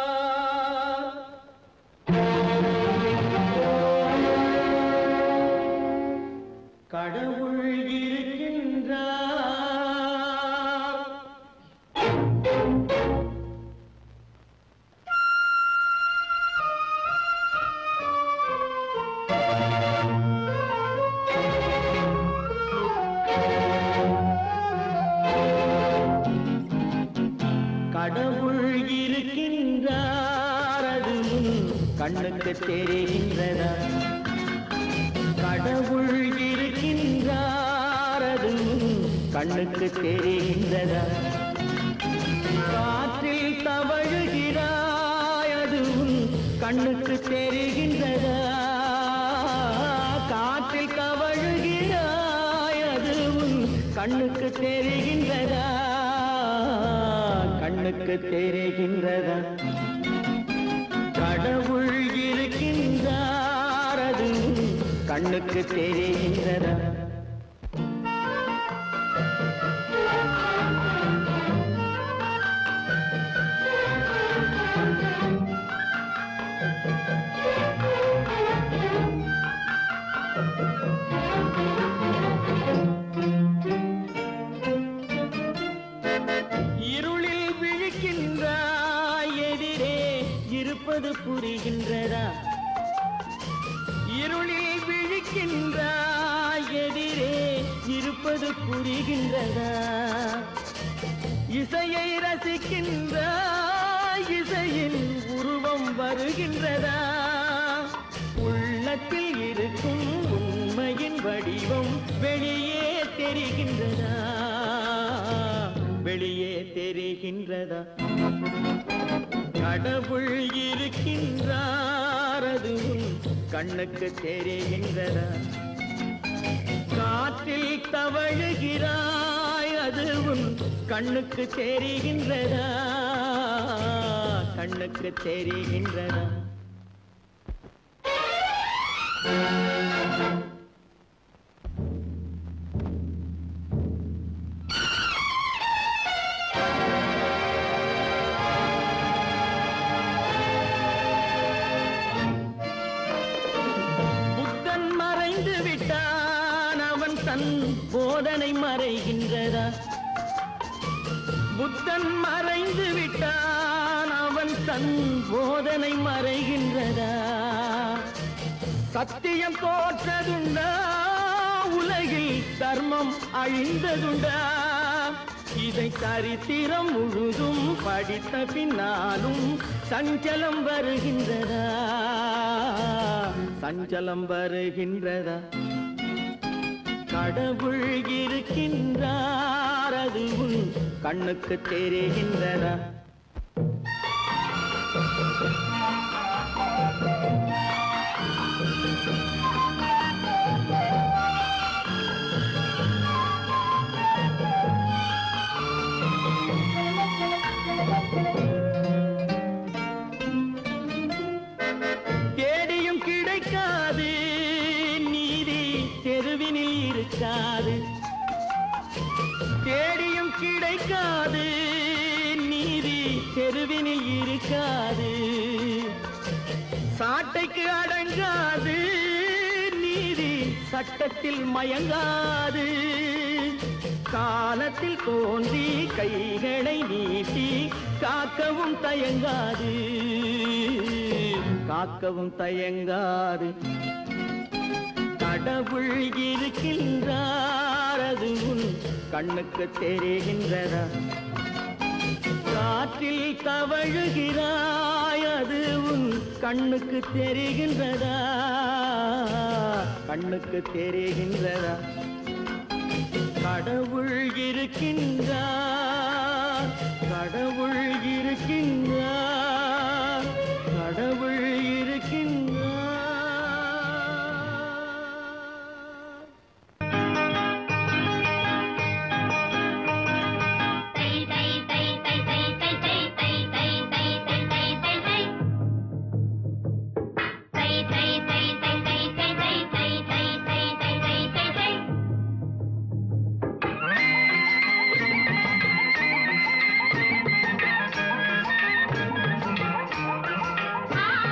கடவுள் இருக்கின்றார் கடவுள் இருக்கின்றார் அது உன் கண்ணுக்கு தெரிகின்றதா கடவுள் இருக்கின்றார் அது உன் கண்ணுக்கு தெரிகின்றதா காற்றில் தவழுகிறாய் அது உன் கண்ணுக்கு தெரிகின்றதா காற்றில் தவழுகிறாய் அது உன் கண்ணுக்கு தெரிகின்றதா கண்ணுக்கு தெரிகின்றதா கடவுள் இருக்கின்றார் அது உன் கண்ணுக்கு தெரிகின்றதா இருளில் விழிக்கின்றாய் எதிரே இருப்பது புரிகின்றதா இருளில் விழிக்கின்றாய் எதிரே இருப்பது புரிகின்றதா இசையை ரசிக்கின்றாய் இசையின் உருவம் வருகின்றதா உள்ளத்தில் இருக்கும் உண்மையின் வடிவம் வெளியே தெரிகின்றதா வெளியே தெரிகின்றதா கடவுள் இருக்கின்றார் அது உன் கண்ணுக்கு தெரிகின்றதா காற்றில் தவழுகிறாய் அது உன் கண்ணுக்கு தெரிகின்றதா கண்ணுக்கு தெரிகின்றதா புத்தன் மறைந்து விட்டான் அவன் தன் போதனை மறைகின்றதா புத்தன் மறைந்து விட்டான் அவன் தன் போதனை மறைகின்றதா சத்தியம் தோற்றதுண்டா உலகில் தர்மம் அழிந்ததுண்டா இதை சரித்திரம் முழுதும் படித்த பின்னாலும் சஞ்சலம் வருகின்றதா சஞ்சலம் வருகின்றதா கடவுள் இருக்கின்றார் அது உன் கண்ணுக்கு தெரிகின்றதா தேடியும் கிடைக்காது நீதி தெருவினில் இருக்காது தேடியும் கிடைக்காது நீதி தெருவினில் இருக்காது சாட்டைக்கு அடங்காது நீதி சட்டத்தில் மயங்காது காலத்தில் தோன்றி கைகளை நீட்டி காக்கவும் தயங்காது காக்கவும் தயங்காது கடவுள் இருக்கின்றார் அது உன் கண்ணுக்கு தெரிகின்றதா காற்றில் தவழுகிறாய் அது உன் கண்ணுக்கு தெரிகின்றதா கண்ணுக்கு தெரிகின்றதா கடவுள் இருக்கின்றார் கடவுள் இருக்கின்றார் கடவுள் இருக்கின்றார்
ஆ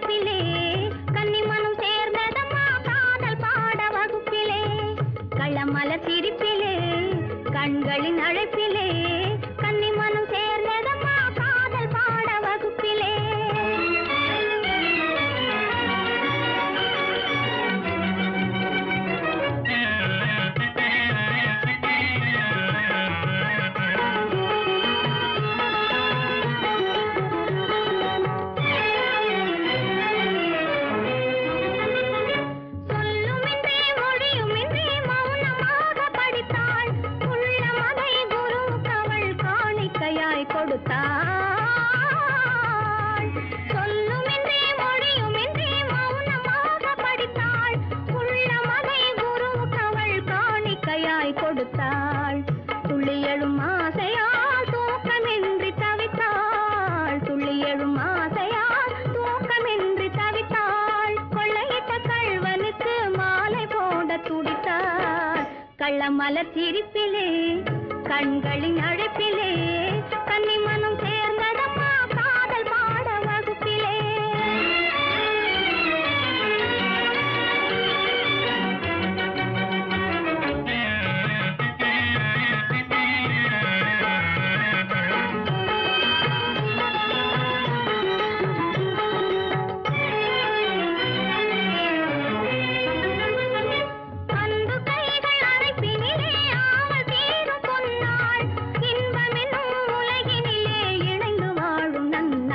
சிரிப்பிலே கன்னிமனம் சேர்ந்ததம்மா காதல் பாட வகுப்பிலே கள்ளமலர் சிரிப்பிலே கண்களின் அழைப்பிலே கன்னிமனம் சேர்ந்ததம்மா காதல் பாட வகுப்பிலே சொல்லுமின்றி மொழியுமின்றி மௌனமாக படித்தாள் உள்ளமதை குருவுக்கு அவள் காணிக்கையாய் கொடுத்தாள் சொல்லுமின்றி மொழியுமின்றி மௌனமாக படித்தாள் உள்ளமதை குருவுக்கு அவள் காணிக்கையாய் கொடுத்தாள் துள்ளி எழும் ஆசையால் தூக்கமின்றி தவித்தாள் துள்ளி எழும் ஆசையால் தூக்கமின்றி தவித்தாள் கொள்ளையிட்ட கள்வனுக்கு மாலை போட துடித்தாள் கள்ளமலர் சிரிப்பிலே கண்களின் அழைப்பிலே கன்னிமனம் சேர்ந்ததம்மா காதல் பாட வகுப்பிலே அன்பு கைகள் அழைப்பினிலே ஆவல் தீரும் பொன்னாள் இன்பமென்னும் உலகினிலே இணைந்து வாழும்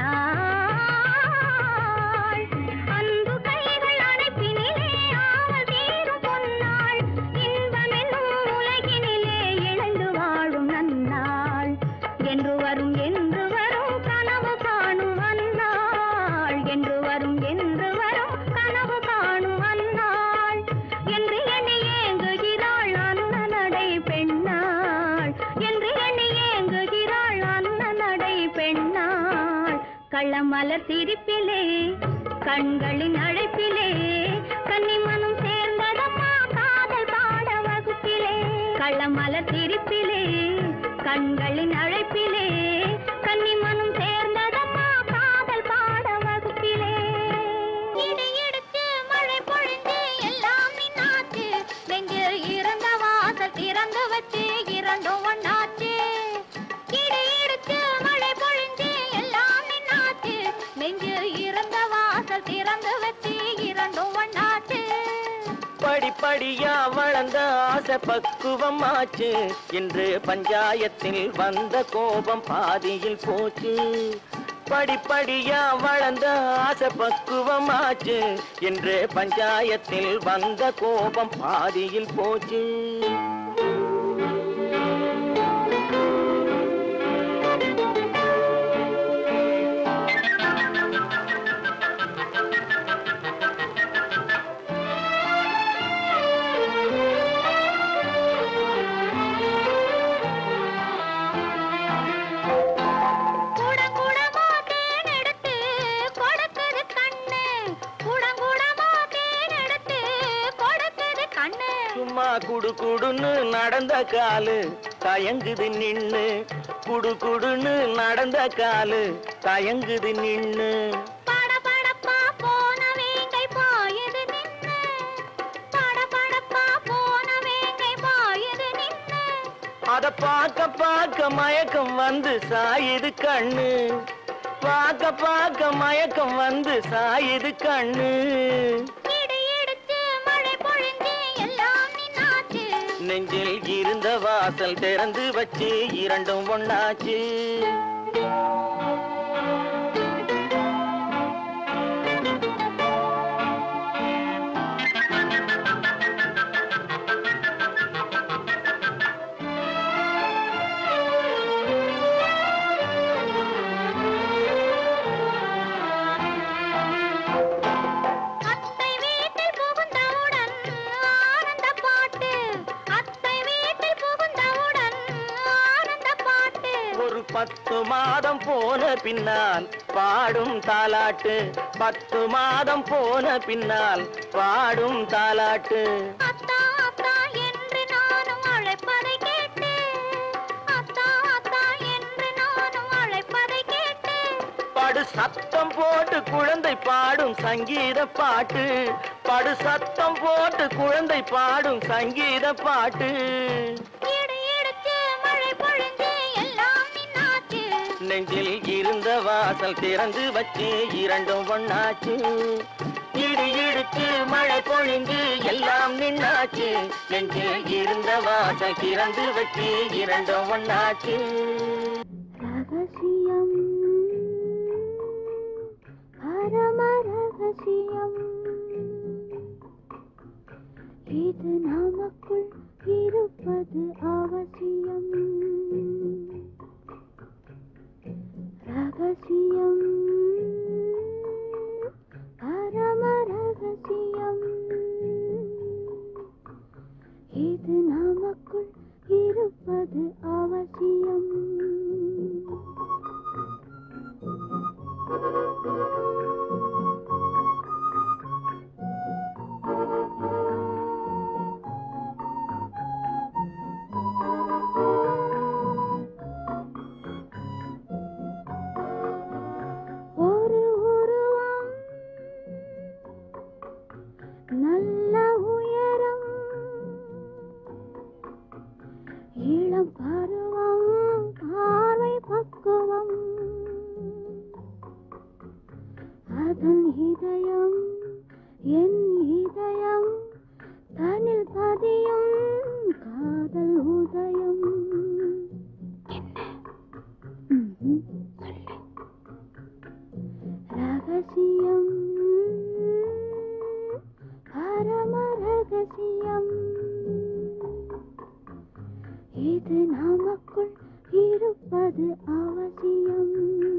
நன்னாள் அன்பு கைகள் அழைப்பினிலே ஆவல் தீரும் பொன்னாள் இன்பமென்னும் உலகினிலே இணைந்து வாழும் நன்னாள் என்று வரும் என்று வரும் கனவு காணும் அந்நாள் என்று வரும் என்று வரும் கனவு காணும் அந்நாள் என்று எண்ணி ஏங்குகிறாள் அன்ன நடை பெண்ணாள் என்று எண்ணி ஏங்குகிறாள் அன்ன நடை பெண்ணாள் கள்ளமலர் சிரிப்பிலே கண்களின் அழைப்பிலே கன்னிமனம் சேர்ந்ததம்மா காதல் பாட வகுப்பிலே கள்ளமலர் சிரிப்பிலே கண்களின் அழைப்பிலே கன்னிமனம் சேர்ந்ததம்மா காதல் பாட வகுப்பிலே இடியிடிச்சு மழை பொழிஞ்சு எல்லாம் நின்னாச்சு நெஞ்சு இறந்த வாசல் திறந்து வச்சு இரண்டும் ஒண்ணாச்சு இடியிடிச்சு மழை பொழிஞ்சு எல்லாம் நின்னாச்சு நெஞ்சு இறந்த வாசல் திறந்து வச்சு இரண்டும் ஒண்ணாச்சு
படிப்படியா வளர்ந்த ஆசை பக்குவம் ஆச்சு இன்று பஞ்சாயத்தில் வந்த கோபம் பாதியில் போச்சு படிப்படியா வளர்ந்த ஆசை பக்குவம் ஆச்சு இன்று பஞ்சாயத்தில் வந்த கோபம் பாதியில் போச்சு
குடங்குடமா தேன் எடுத்து கொடுக்குது கண்ணு குடங்குடமா தேன் எடுத்து கொடுக்குது கண்ணு
சும்மா குடு குடுன்னு நடந்த காலு தயங்குது நின்னு குடு குடுன்னு நடந்த காலு தயங்குது நின்னு
படபடப்பா போன வேங்கை பாயுது நின்னு படபடப்பா போன வேங்கை பாயுது நின்னு
அத பார்க்க பார்க்க மயக்கம் வந்து சாயுது கண்ணு பார்க்க பார்க்க மயக்கம் வந்து சாயுது கண்ணு
இடி இடிச்சு மழை பொழிஞ்சு எல்லாம் நின்னாச்சு
நெஞ்சில் இருந்த வாசல் திறந்து வச்சு இரண்டும் ஒண்ணாச்சு
அத்தை வீட்டில் புகுந்தவுடன் ஆனந்த பாட்டு அத்தை வீட்டில் புகுந்தவுடன் ஆனந்த பாட்டு
ஒரு பத்து மாதம் போன பின்னால் பாடும் தாலாட்டு பத்து மாதம் போன பின்னால் பாடும் தாலாட்டு
அத்தா அத்தா என்று நானும் அழைப்பதை கேட்டு அத்தா அத்தா என்று நானும் அழைப்பதை கேட்டு
படு சத்தம் போட்டு குழந்தை பாடும் சங்கீத பாட்டு படு சத்தம் போட்டு குழந்தை பாடும் சங்கீத பாட்டு
இடி இடிச்சு மழை பொழிஞ்சு எல்லாம் நின்னாச்சு
நெஞ்சில் இருந்த வாசல் திறந்து வச்சு இரண்டும் ஒண்ணாச்சு இடி இடிச்சு மழை பொழிந்து எல்லாம் நின்னாச்சு நெஞ்சில் இருந்த வாசல் திறந்து வச்சு இரண்டும் ஒண்ணாச்சு
ரகசியம் பரம ரகசியம் இது நமக்குள் இருப்பது அவசியம் ரகசியம் பரம ரகசியம் இது நமக்குள் இருப்பது அவசியம் ஒரு உருவம் நல்ல உயரம் இளம் பருவம் பார்வை பக்குவம் அதன் இதயம் என் இதயம் தனில் பதியும் காதல் உதயம் ம்ஹும். ரகசியம் பரம ரகசியம் இது நமக்குள் இருப்பது அவசியம்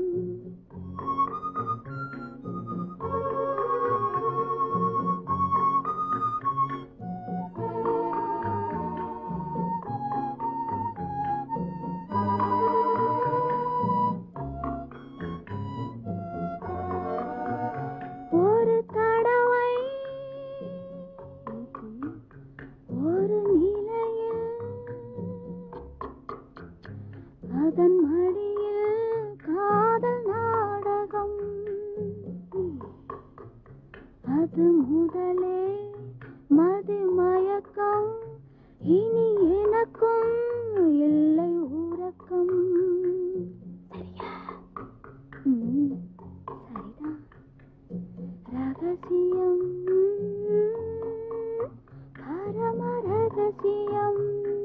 ஒரு தடவை ஒரு நிலையில் அதன் மடியில் காதல் நாடகம் அது முதலே மதி மயக்கம் இனி எனக்கும் இல்லை உறக்கம் சரியா ம், சரிதான் ரகசியம் பரம ரகசியம்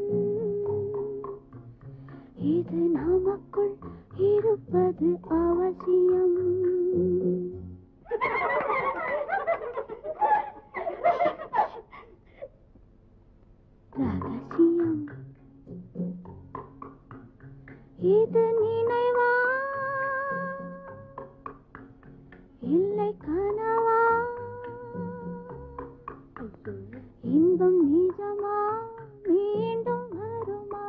இது நமக்குள் இருப்பது அவசியம் ரகசியம் இது நினைவா இல்லை கனவா இன்பம் நிஜமா மீண்டும் வருமா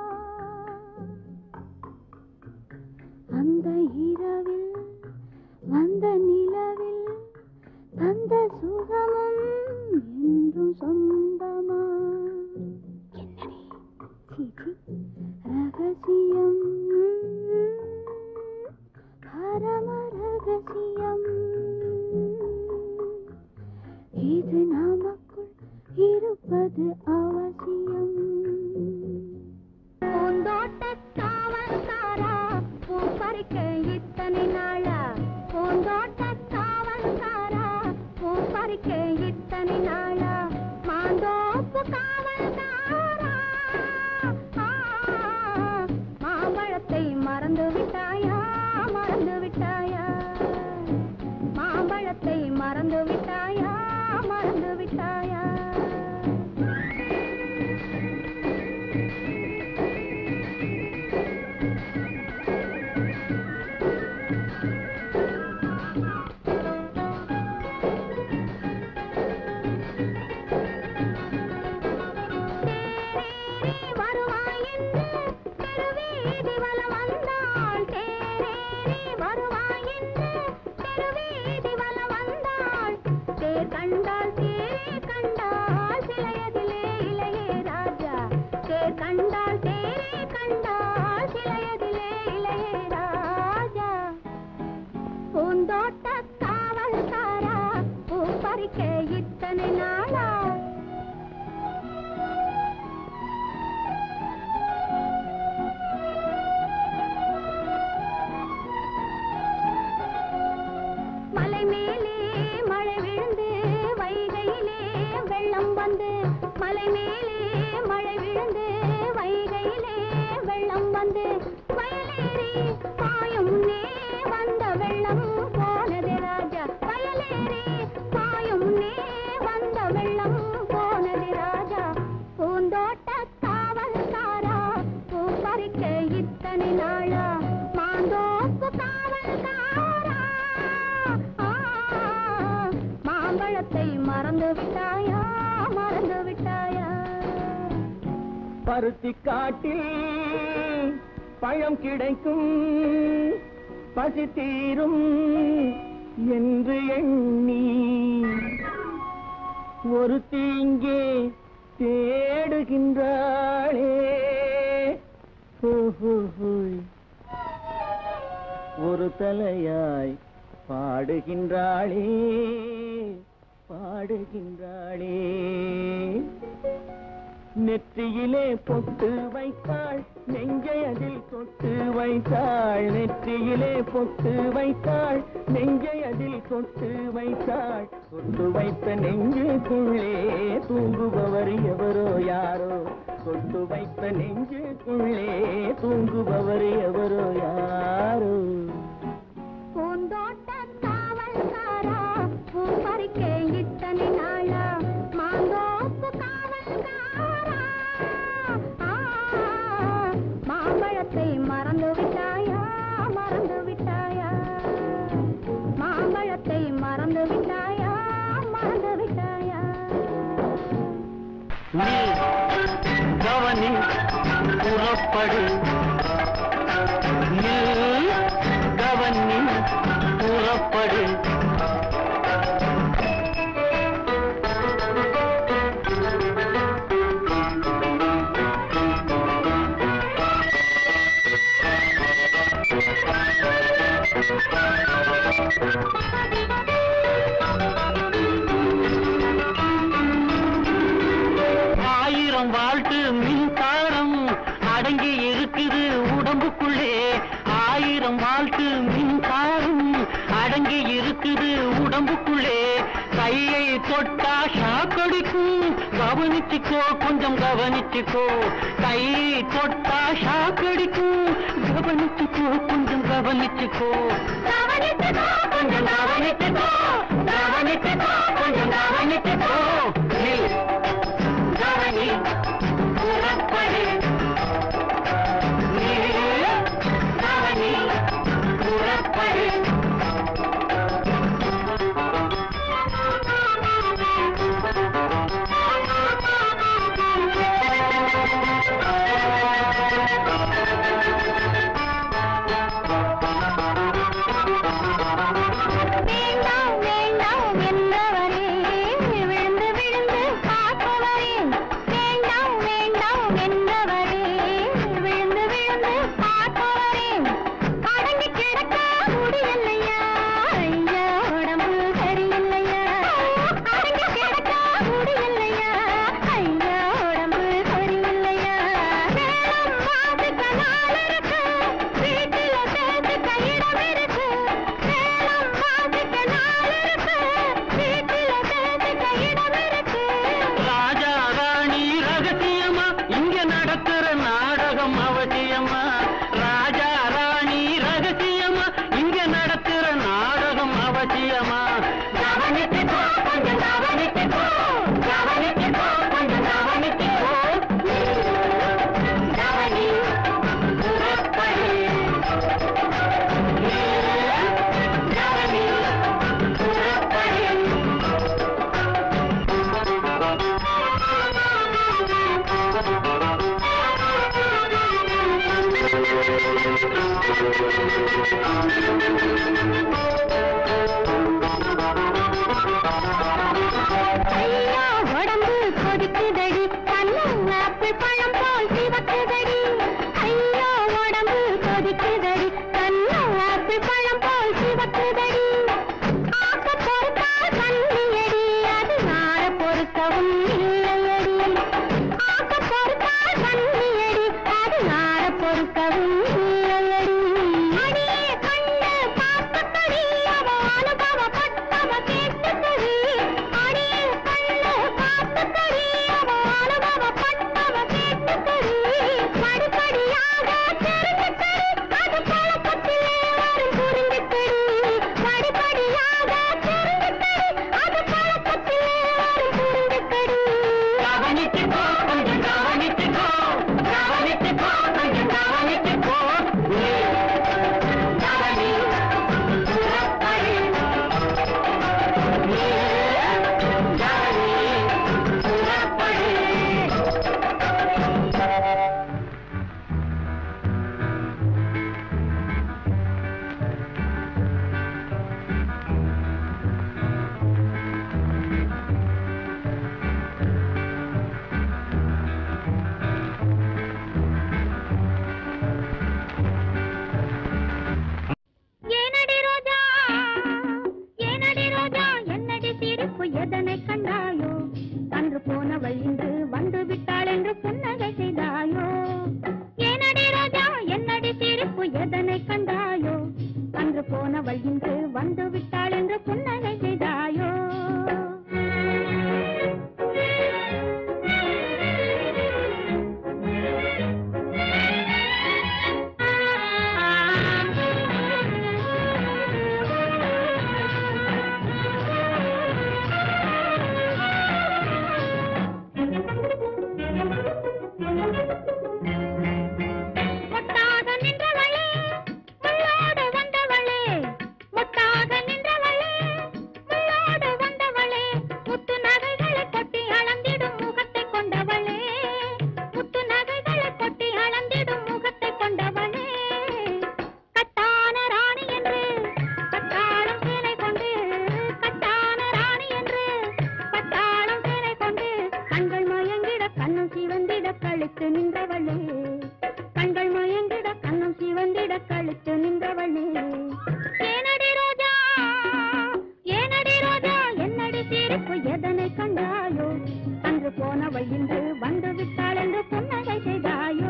அந்த இரவில் வந்த நிலவில் தந்த சுகமும் என்றும் சொந்தமா என்னடி சீச்சி ரகசியம் பரம ரகசியம் இது நமக்குள் இருப்பது அவசியம் பூந்தோட்ட காவல்காரா பூ பறிக்க இத்தனை நாளா பூந்தோட்ட காவல்காரா பூ பறிக்க இத்தனை நாளா மாந்தோப்பு காவல்காரா ஆ, மாம்பழத்தை மறந்து விட்டாயா மறந்து விட்டாயா மாம்பழத்தை மறந்து விட்டாயா மறந்து விட்டாயா தேரேறி வருவாய் என்று தெருவீதி வலம் வந்தாள் தேரேறி வருவாய் என்று தெருவீதி வலம் வந்தாள் தேர் கண்டாள் தேரே கண்டாள் சிலையதிலே இளையே ராஜா தேர் கண்டாள் தேரே கண்டாள் சிலையதிலே இளையே ராஜா பூந்த போனது வயலேறி பாயும் முன்னே வந்த வெள்ளம் போனது ராஜா வயலேறி பாயும் முன்னே வந்த வெள்ளம் போனது ராஜா பூந்தோட்ட காவல்காரா பூ பறிக்க இத்தனை நாளா மாந்தோப்பு காவல்காரா ஆ, மாம்பழத்தை மறந்து விட்டாயா மறந்து விட்டாயா
பருத்தி காட்டில் பழம் கிடைக்கும் பசி தீரும் என்று எண்ணி ஒரு தீங்கே தேடுகின்றாளே ஹோ, ஹோ, ஹோய். ஒரு தலையாய் பாடுகின்றாளே பாடுகின்றாளே நெற்றியிலே பொட்டு வைத்தாள் நெஞ்சை அதில் தொட்டு வைத்தாள் நெற்றியிலே பொட்டு வைத்தாள் நெஞ்சை அதில் தொட்டு வைத்தாள் தொட்டு வைத்த நெஞ்சுக்குள்ளே தூங்குபவர் எவரோ யாரோ தொட்டு வைத்த நெஞ்சுக்குள்ளே தூங்குபவர் எவரோ யாரோ
பூந்தோட்ட காவல்காரா பூ பறிக்க இத்தனை நாளா மாந்தோப்பு காவல்காரா ஆ, மாம்பழத்தை மறந்து விட்டாயா மறந்து விட்டாயா மாம்பழத்தை மறந்து விட்டாயா மறந்து விட்டாயா
நீ கவனி புறப்படு நீ கவனி புறப்படு ஆயிரம் வாழ்த்து மின்சாரம் அடங்கி இருக்குது உடம்புக்குள்ளே ஆயிரம் வாழ்த்து மின்சாரம் அடங்கி இருக்குது உடம்புக்குள்ளே கையை தொட்டா ஷாக்கடிக்கும் கவனிச்சுக்கோ கொஞ்சம் கவனிச்சுக்கோ கையை தொட்டா ஷாக்கடிக்கும் கவனிச்சுக்கோ கொஞ்சம் கவனிச்சுக்கோ
கவனிச்சுக்கோ
கொஞ்சம் கவனிச்சுக்கோ கவனிச்சுக்கோ கொஞ்சம் கவனிச்சுக்கோ நில். கவனி புறப்படு நில். கவனி புறப்படு
வேண்டாம் வேண்டாம் என்றவரே விழுந்து விழுந்து பார்ப்பவரே வேண்டாம் வேண்டாம் என்றவரே விழுந்து விழுந்து பார்ப்பவரே அடங்கி கிடக்க முடியலையா ஐயா உடம்பு சரியில்லையா அடங்கி கிடக்க முடியலையா ஐயா உடம்பு சரியில்லையா வேலம் மாதுக்க நாள் இருக்கு வீட்டில சேர்த்துக்க இடம் இருக்கு வேலம் மாதுக்க நாள் இருக்கு வீட்டில சேர்த்துக்க இடம் இருக்கு
ராஜா ராணி ரகசியமா இங்க நடக்கிற நாடகம் அவசியமா ராஜா ராணி ரகசியமா இங்க நடக்கிற நாடகம் அவசியமா கவனிச்சுக்கோ கொஞ்சம் கவனிச்சுக்கோ கவனிச்சுக்கோ கொஞ்சம் கவனிச்சுக்கோ கவனி புறப்படு கவனி புறப்படு
ஐயா உடம்பு கொதிக்குதடி கண்ணும் ஆப்பிள் பழம் போல் சிவக்குதடி ஐயா உடம்பு கொதிக்குதடி கண்ணும் ஆப்பிள் பழம் போல் சிவக்குதடி ஆக்க பொறுத்தா கண்ணியடி அது நார பொறுக்கவும் இல்லையடி ஆக்க பொறுத்தா கண்ணியடி அது நார பொறுக்கவும் இல்லையடி அடியே கண்ணு பார்த்துக்கடி அவ அனுபவப்பட்டவ கேட்டுக்கடி அடியே கண்ணு பார்த்துக்கடி அவ அனுபவப்பட்டவ கேட்டுக்கடி படிப்படியாக தெரிஞ்சுக்கடி கழுத்து நின்றவளே கண்கள் மயங்கிட கண்ணம் சிவந்திட கழுத்து நின்றவளே ஏனடி ரோஜா ஏனடி ரோஜா என்னடி சிரிப்பு எதனை கண்டாயோ அன்று போனவள் இன்று வந்து விட்டாள் என்று புன்னகை செய்தாயோ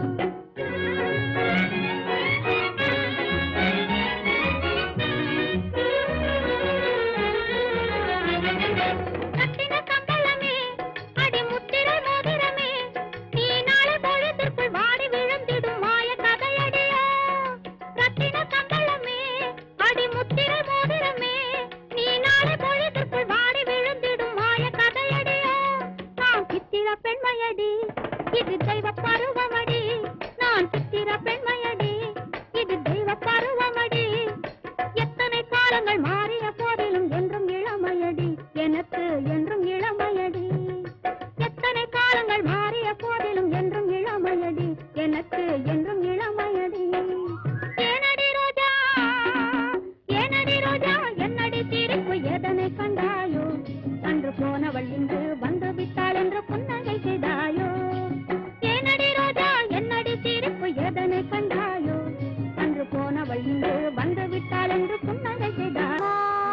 கட்டின கம்பளமே அடி முத்திரை மோதிரமே நீ நாளை பொழுதிற்குள் வாடி விழுந்திடும் மாய கதையடியா ரத்தின கம்பளமே அடி முத்திரை மோதிரமே நீ நாளை பொழுதிற்குள் வாடி விழுந்திடும் மாய கதையடியா நான் சித்திர பெண்மையடி இது தெய்வ பருவமடி நான் சித்திர பெண்மையடி இது தெய்வ பருவமடி எத்தனை காலங்கள் மாறிய போதிலும் என்றும் இளமையடி எனக்கு என்றும் இளமையடி எத்தனை காலங்கள் மாறிய போதிலும் என்றும் இளமையடி எனக்கு என்றும் இளமையடி ஏனடி ரோஜா ஏனடி ரோஜா என்னடி சிரிப்பு எதனை கண்டாயோ அன்று போனவள் இன்று வந்து விட்டாள் என்று புன்னகை செய்தாயோ ஏனடி ரோஜா என்னடி சிரிப்பு எதனை கண்டாயோ அன்று போனவள் இன்று வந்து விட்டாள் என்று புன்னகை செய்தாயோ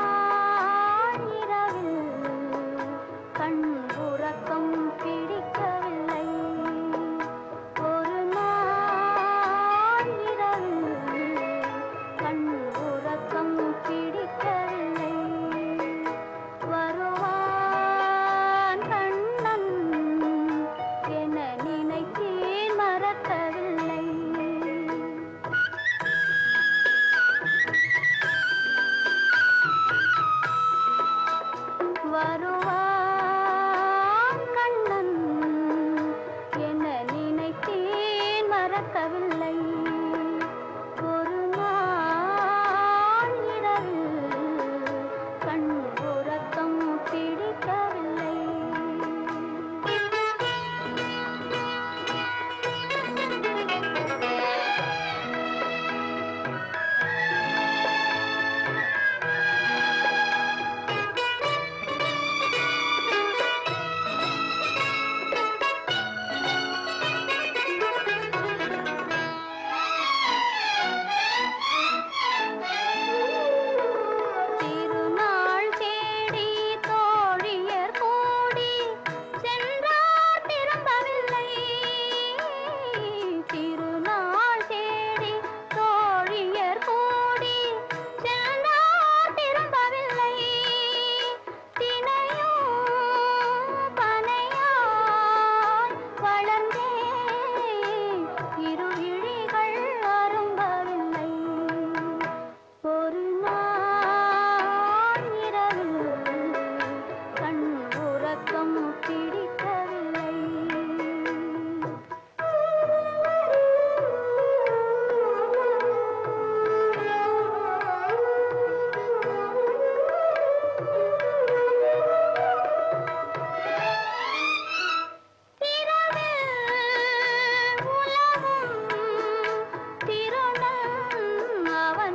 கண் உறக்கம் பிடிக்கவில்லை ஒரு நாள் இரவில் கண் உறக்கம் பிடிக்கவில்லை வருவான் கண்ணன் என நினைத்தேன் மறக்கவில்லை வருவான் கண்ணன் என நினைத்தேன் மறக்கவில்லை ஒரு நாள் இரவில் கண் உறக்கம் பிடிக்கவில்லை திருநாள் தேடி தோழியர் கூடி சென்றார் திரும்பவில்லை திருநாள் தேடி தோழியர் கூடி சென்றார் திரும்பவில்லை தினையும் பனையாய் வளர்ந்தே இரு விழிகள் அரும்பவில்லை ஒரு நாள் இரவில் கண் உறக்கம் பிடிக்கவில்லை இரவில் உலவும் திருடன் அவன்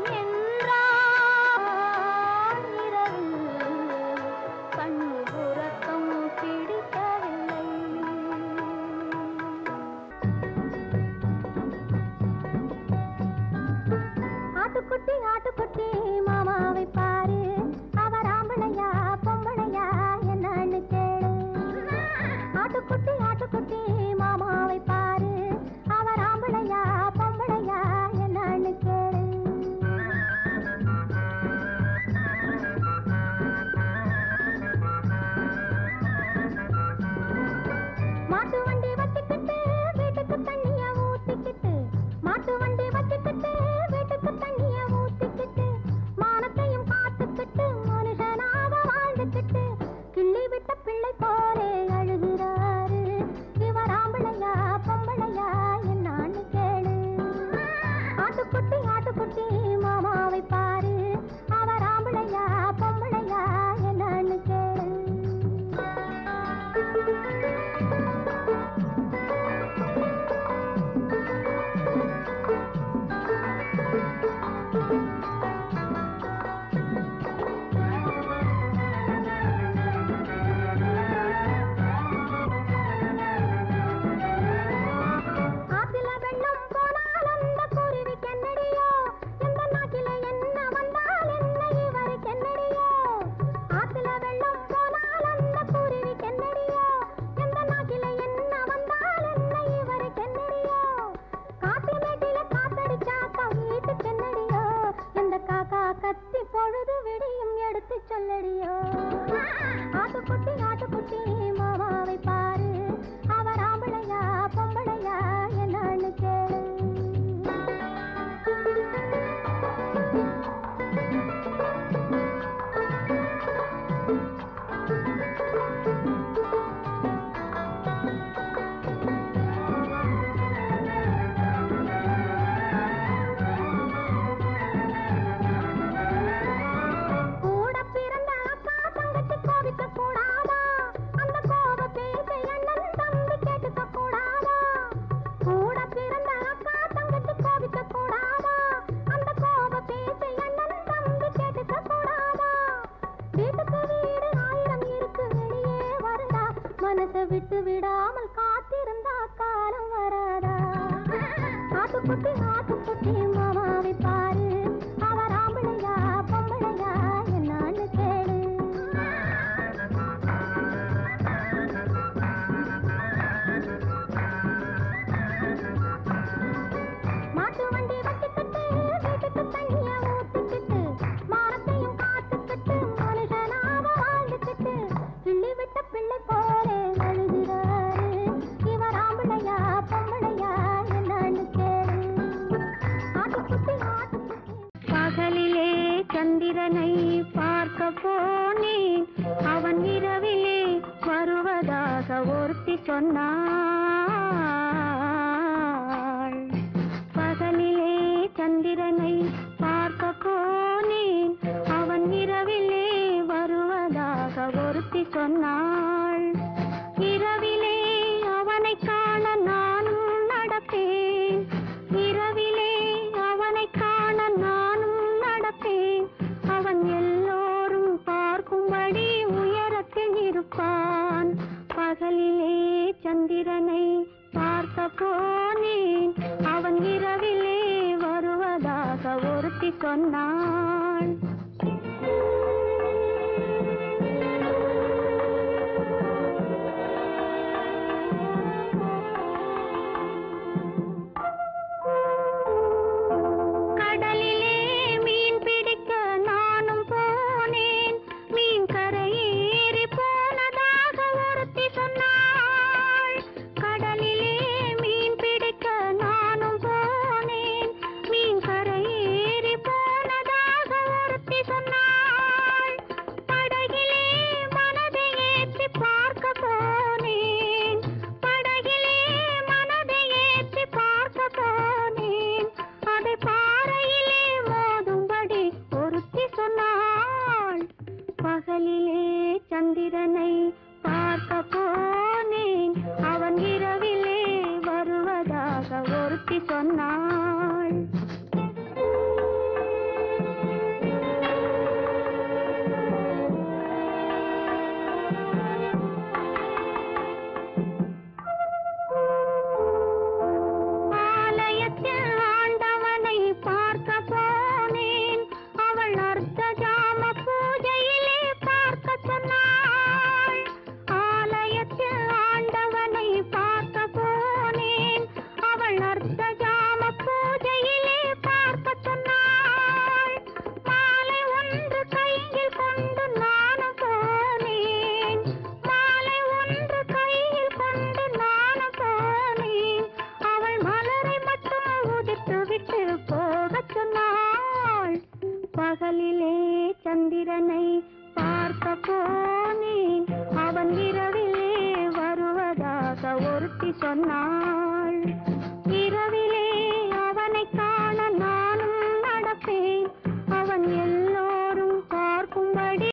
என்றான் இரவில் கண் உறக்கம் பிடிக்கவில்லை ஆட்டுக்குட்டி ஆட்டுக்குட்டி மாமாவை பாரு அவர் ஆம்பளையா பொம்பளையா என்னன்னு கேளு ஆட்டுக்குட்டி ஆட்டுக்குட்டி மாமாவை பாரு அவர் ஆம்பளையா பொம்பளையா என்னன்னு கேளு மாட்டு வண்டி வச்சுக்கிட்டு வீட்டுக்கு தண்ணிய ஊத்திக்கிட்டு மாட்டு வண்டி வச்சுக்கிட்டு வீட்டுக்கு தண்ணிய ஊத்திக்கிட்டு மானத்தையும் காத்துக்கிட்டு மனுஷனாக வாழ்ந்துக்கிட்டு கிள்ளி விட்ட பிள்ளை போலே அழுகிறாரு இவர் ஆம்பளையா பொம்பளையா என்னான்னு கேளு ஆட்டுக்குட்டி ஆட்டுக்குட்டி மாமாவை பாரு அவர் ஆம்பளையா பொம்பளையா என்னான்னு கேளு மனசை விட்டு விடாமல் காத்திருந்தா காலம் வராதா ஆட்டுக்குட்டி ஆட்டுக்குட்டி மாமாவை பாரு அவர் ஆம்பளையா பொம்பளையா என்னான்னு கேளு மாட்டு வண்டி வச்சுக்கிட்டு வீட்டுக்கு தண்ணிய ஊத்திக்கிட்டு மானத்தையும் காத்துக்கிட்டு மனுஷனாக வாழ்ந்துக்கிட்டு கிள்ளி விட்ட பிள்ளை போலே அழுகிறாரு இவர் ஆம்பளையா பொம்பளையா என்னன்னு கேளு ஆட்டுக்குட்டி ஆட்டுக்குட்டி பகலிலே சந்திரனை பார்க்க போனேன் அவன் இரவிலே வருவதாக ஒருத்தி சொன்னாள் பகலிலே சந்திரனை பார்க்க போனேன் அவன் இரவிலே வருவதாக ஒருத்தி சொன்னாள் இரவிலே அவனை காண நானும் நடப்பேன் இரவிலே அவனை காண நானும் நடப்பேன் அவன் எல்லோரும் பார்க்கும்படி உயரத்தில் இருப்பான் பகலிலே சந்திரனை பார்க்க போனேன் அவன் இரவிலே வருவதாக ஒருத்தி சொன்னாள் கடலிலே மீன் பிடிக்க நானும் போனேன் மீன் கரையேறி போனதாக ஒருத்தி சொன்னாள் கடலிலே மீன் பிடிக்க நானும் போனேன் மீன் கரையேறி போனதாக ஒருத்தி சொன்னாள் படகிலே மனதை ஏற்றி பார்க்க போனேன் படகிலே மனதை ஏற்றி பார்க்க போனேன் அதை பாறையிலே மோதும்படி ஒருத்தி சொன்னாள் பகலிலே சந்திரனை பார்க்க போனேன் அவன் இரவிலே வருவதாக ஒருத்தி சொன்னாள் ஆலயத்தில் ஆண்டவனை பார்க்க போனேன் அவள் அர்த்த ஜாம பூஜையிலே பார்க்க சொன்னாள் ஆலயத்தில் ஆண்டவனை பார்க்க போனேன் அவள் அர்த்த ஜாம பூஜையிலே பார்க்க சொன்னாள் மாலை ஒன்று கையில் கொண்டு நானும் போனேன் மாலை ஒன்று கையில் கொண்டு நானும் போனேன் அவள் மலரை மட்டும் உதிர்த்து விட்டு போகச் சொன்னாள் பகலிலே சந்திரனை பார்க்க போனேன் அவன் இரவிலே வருவதாக ஒருத்தி சொன்னாள் இரவிலே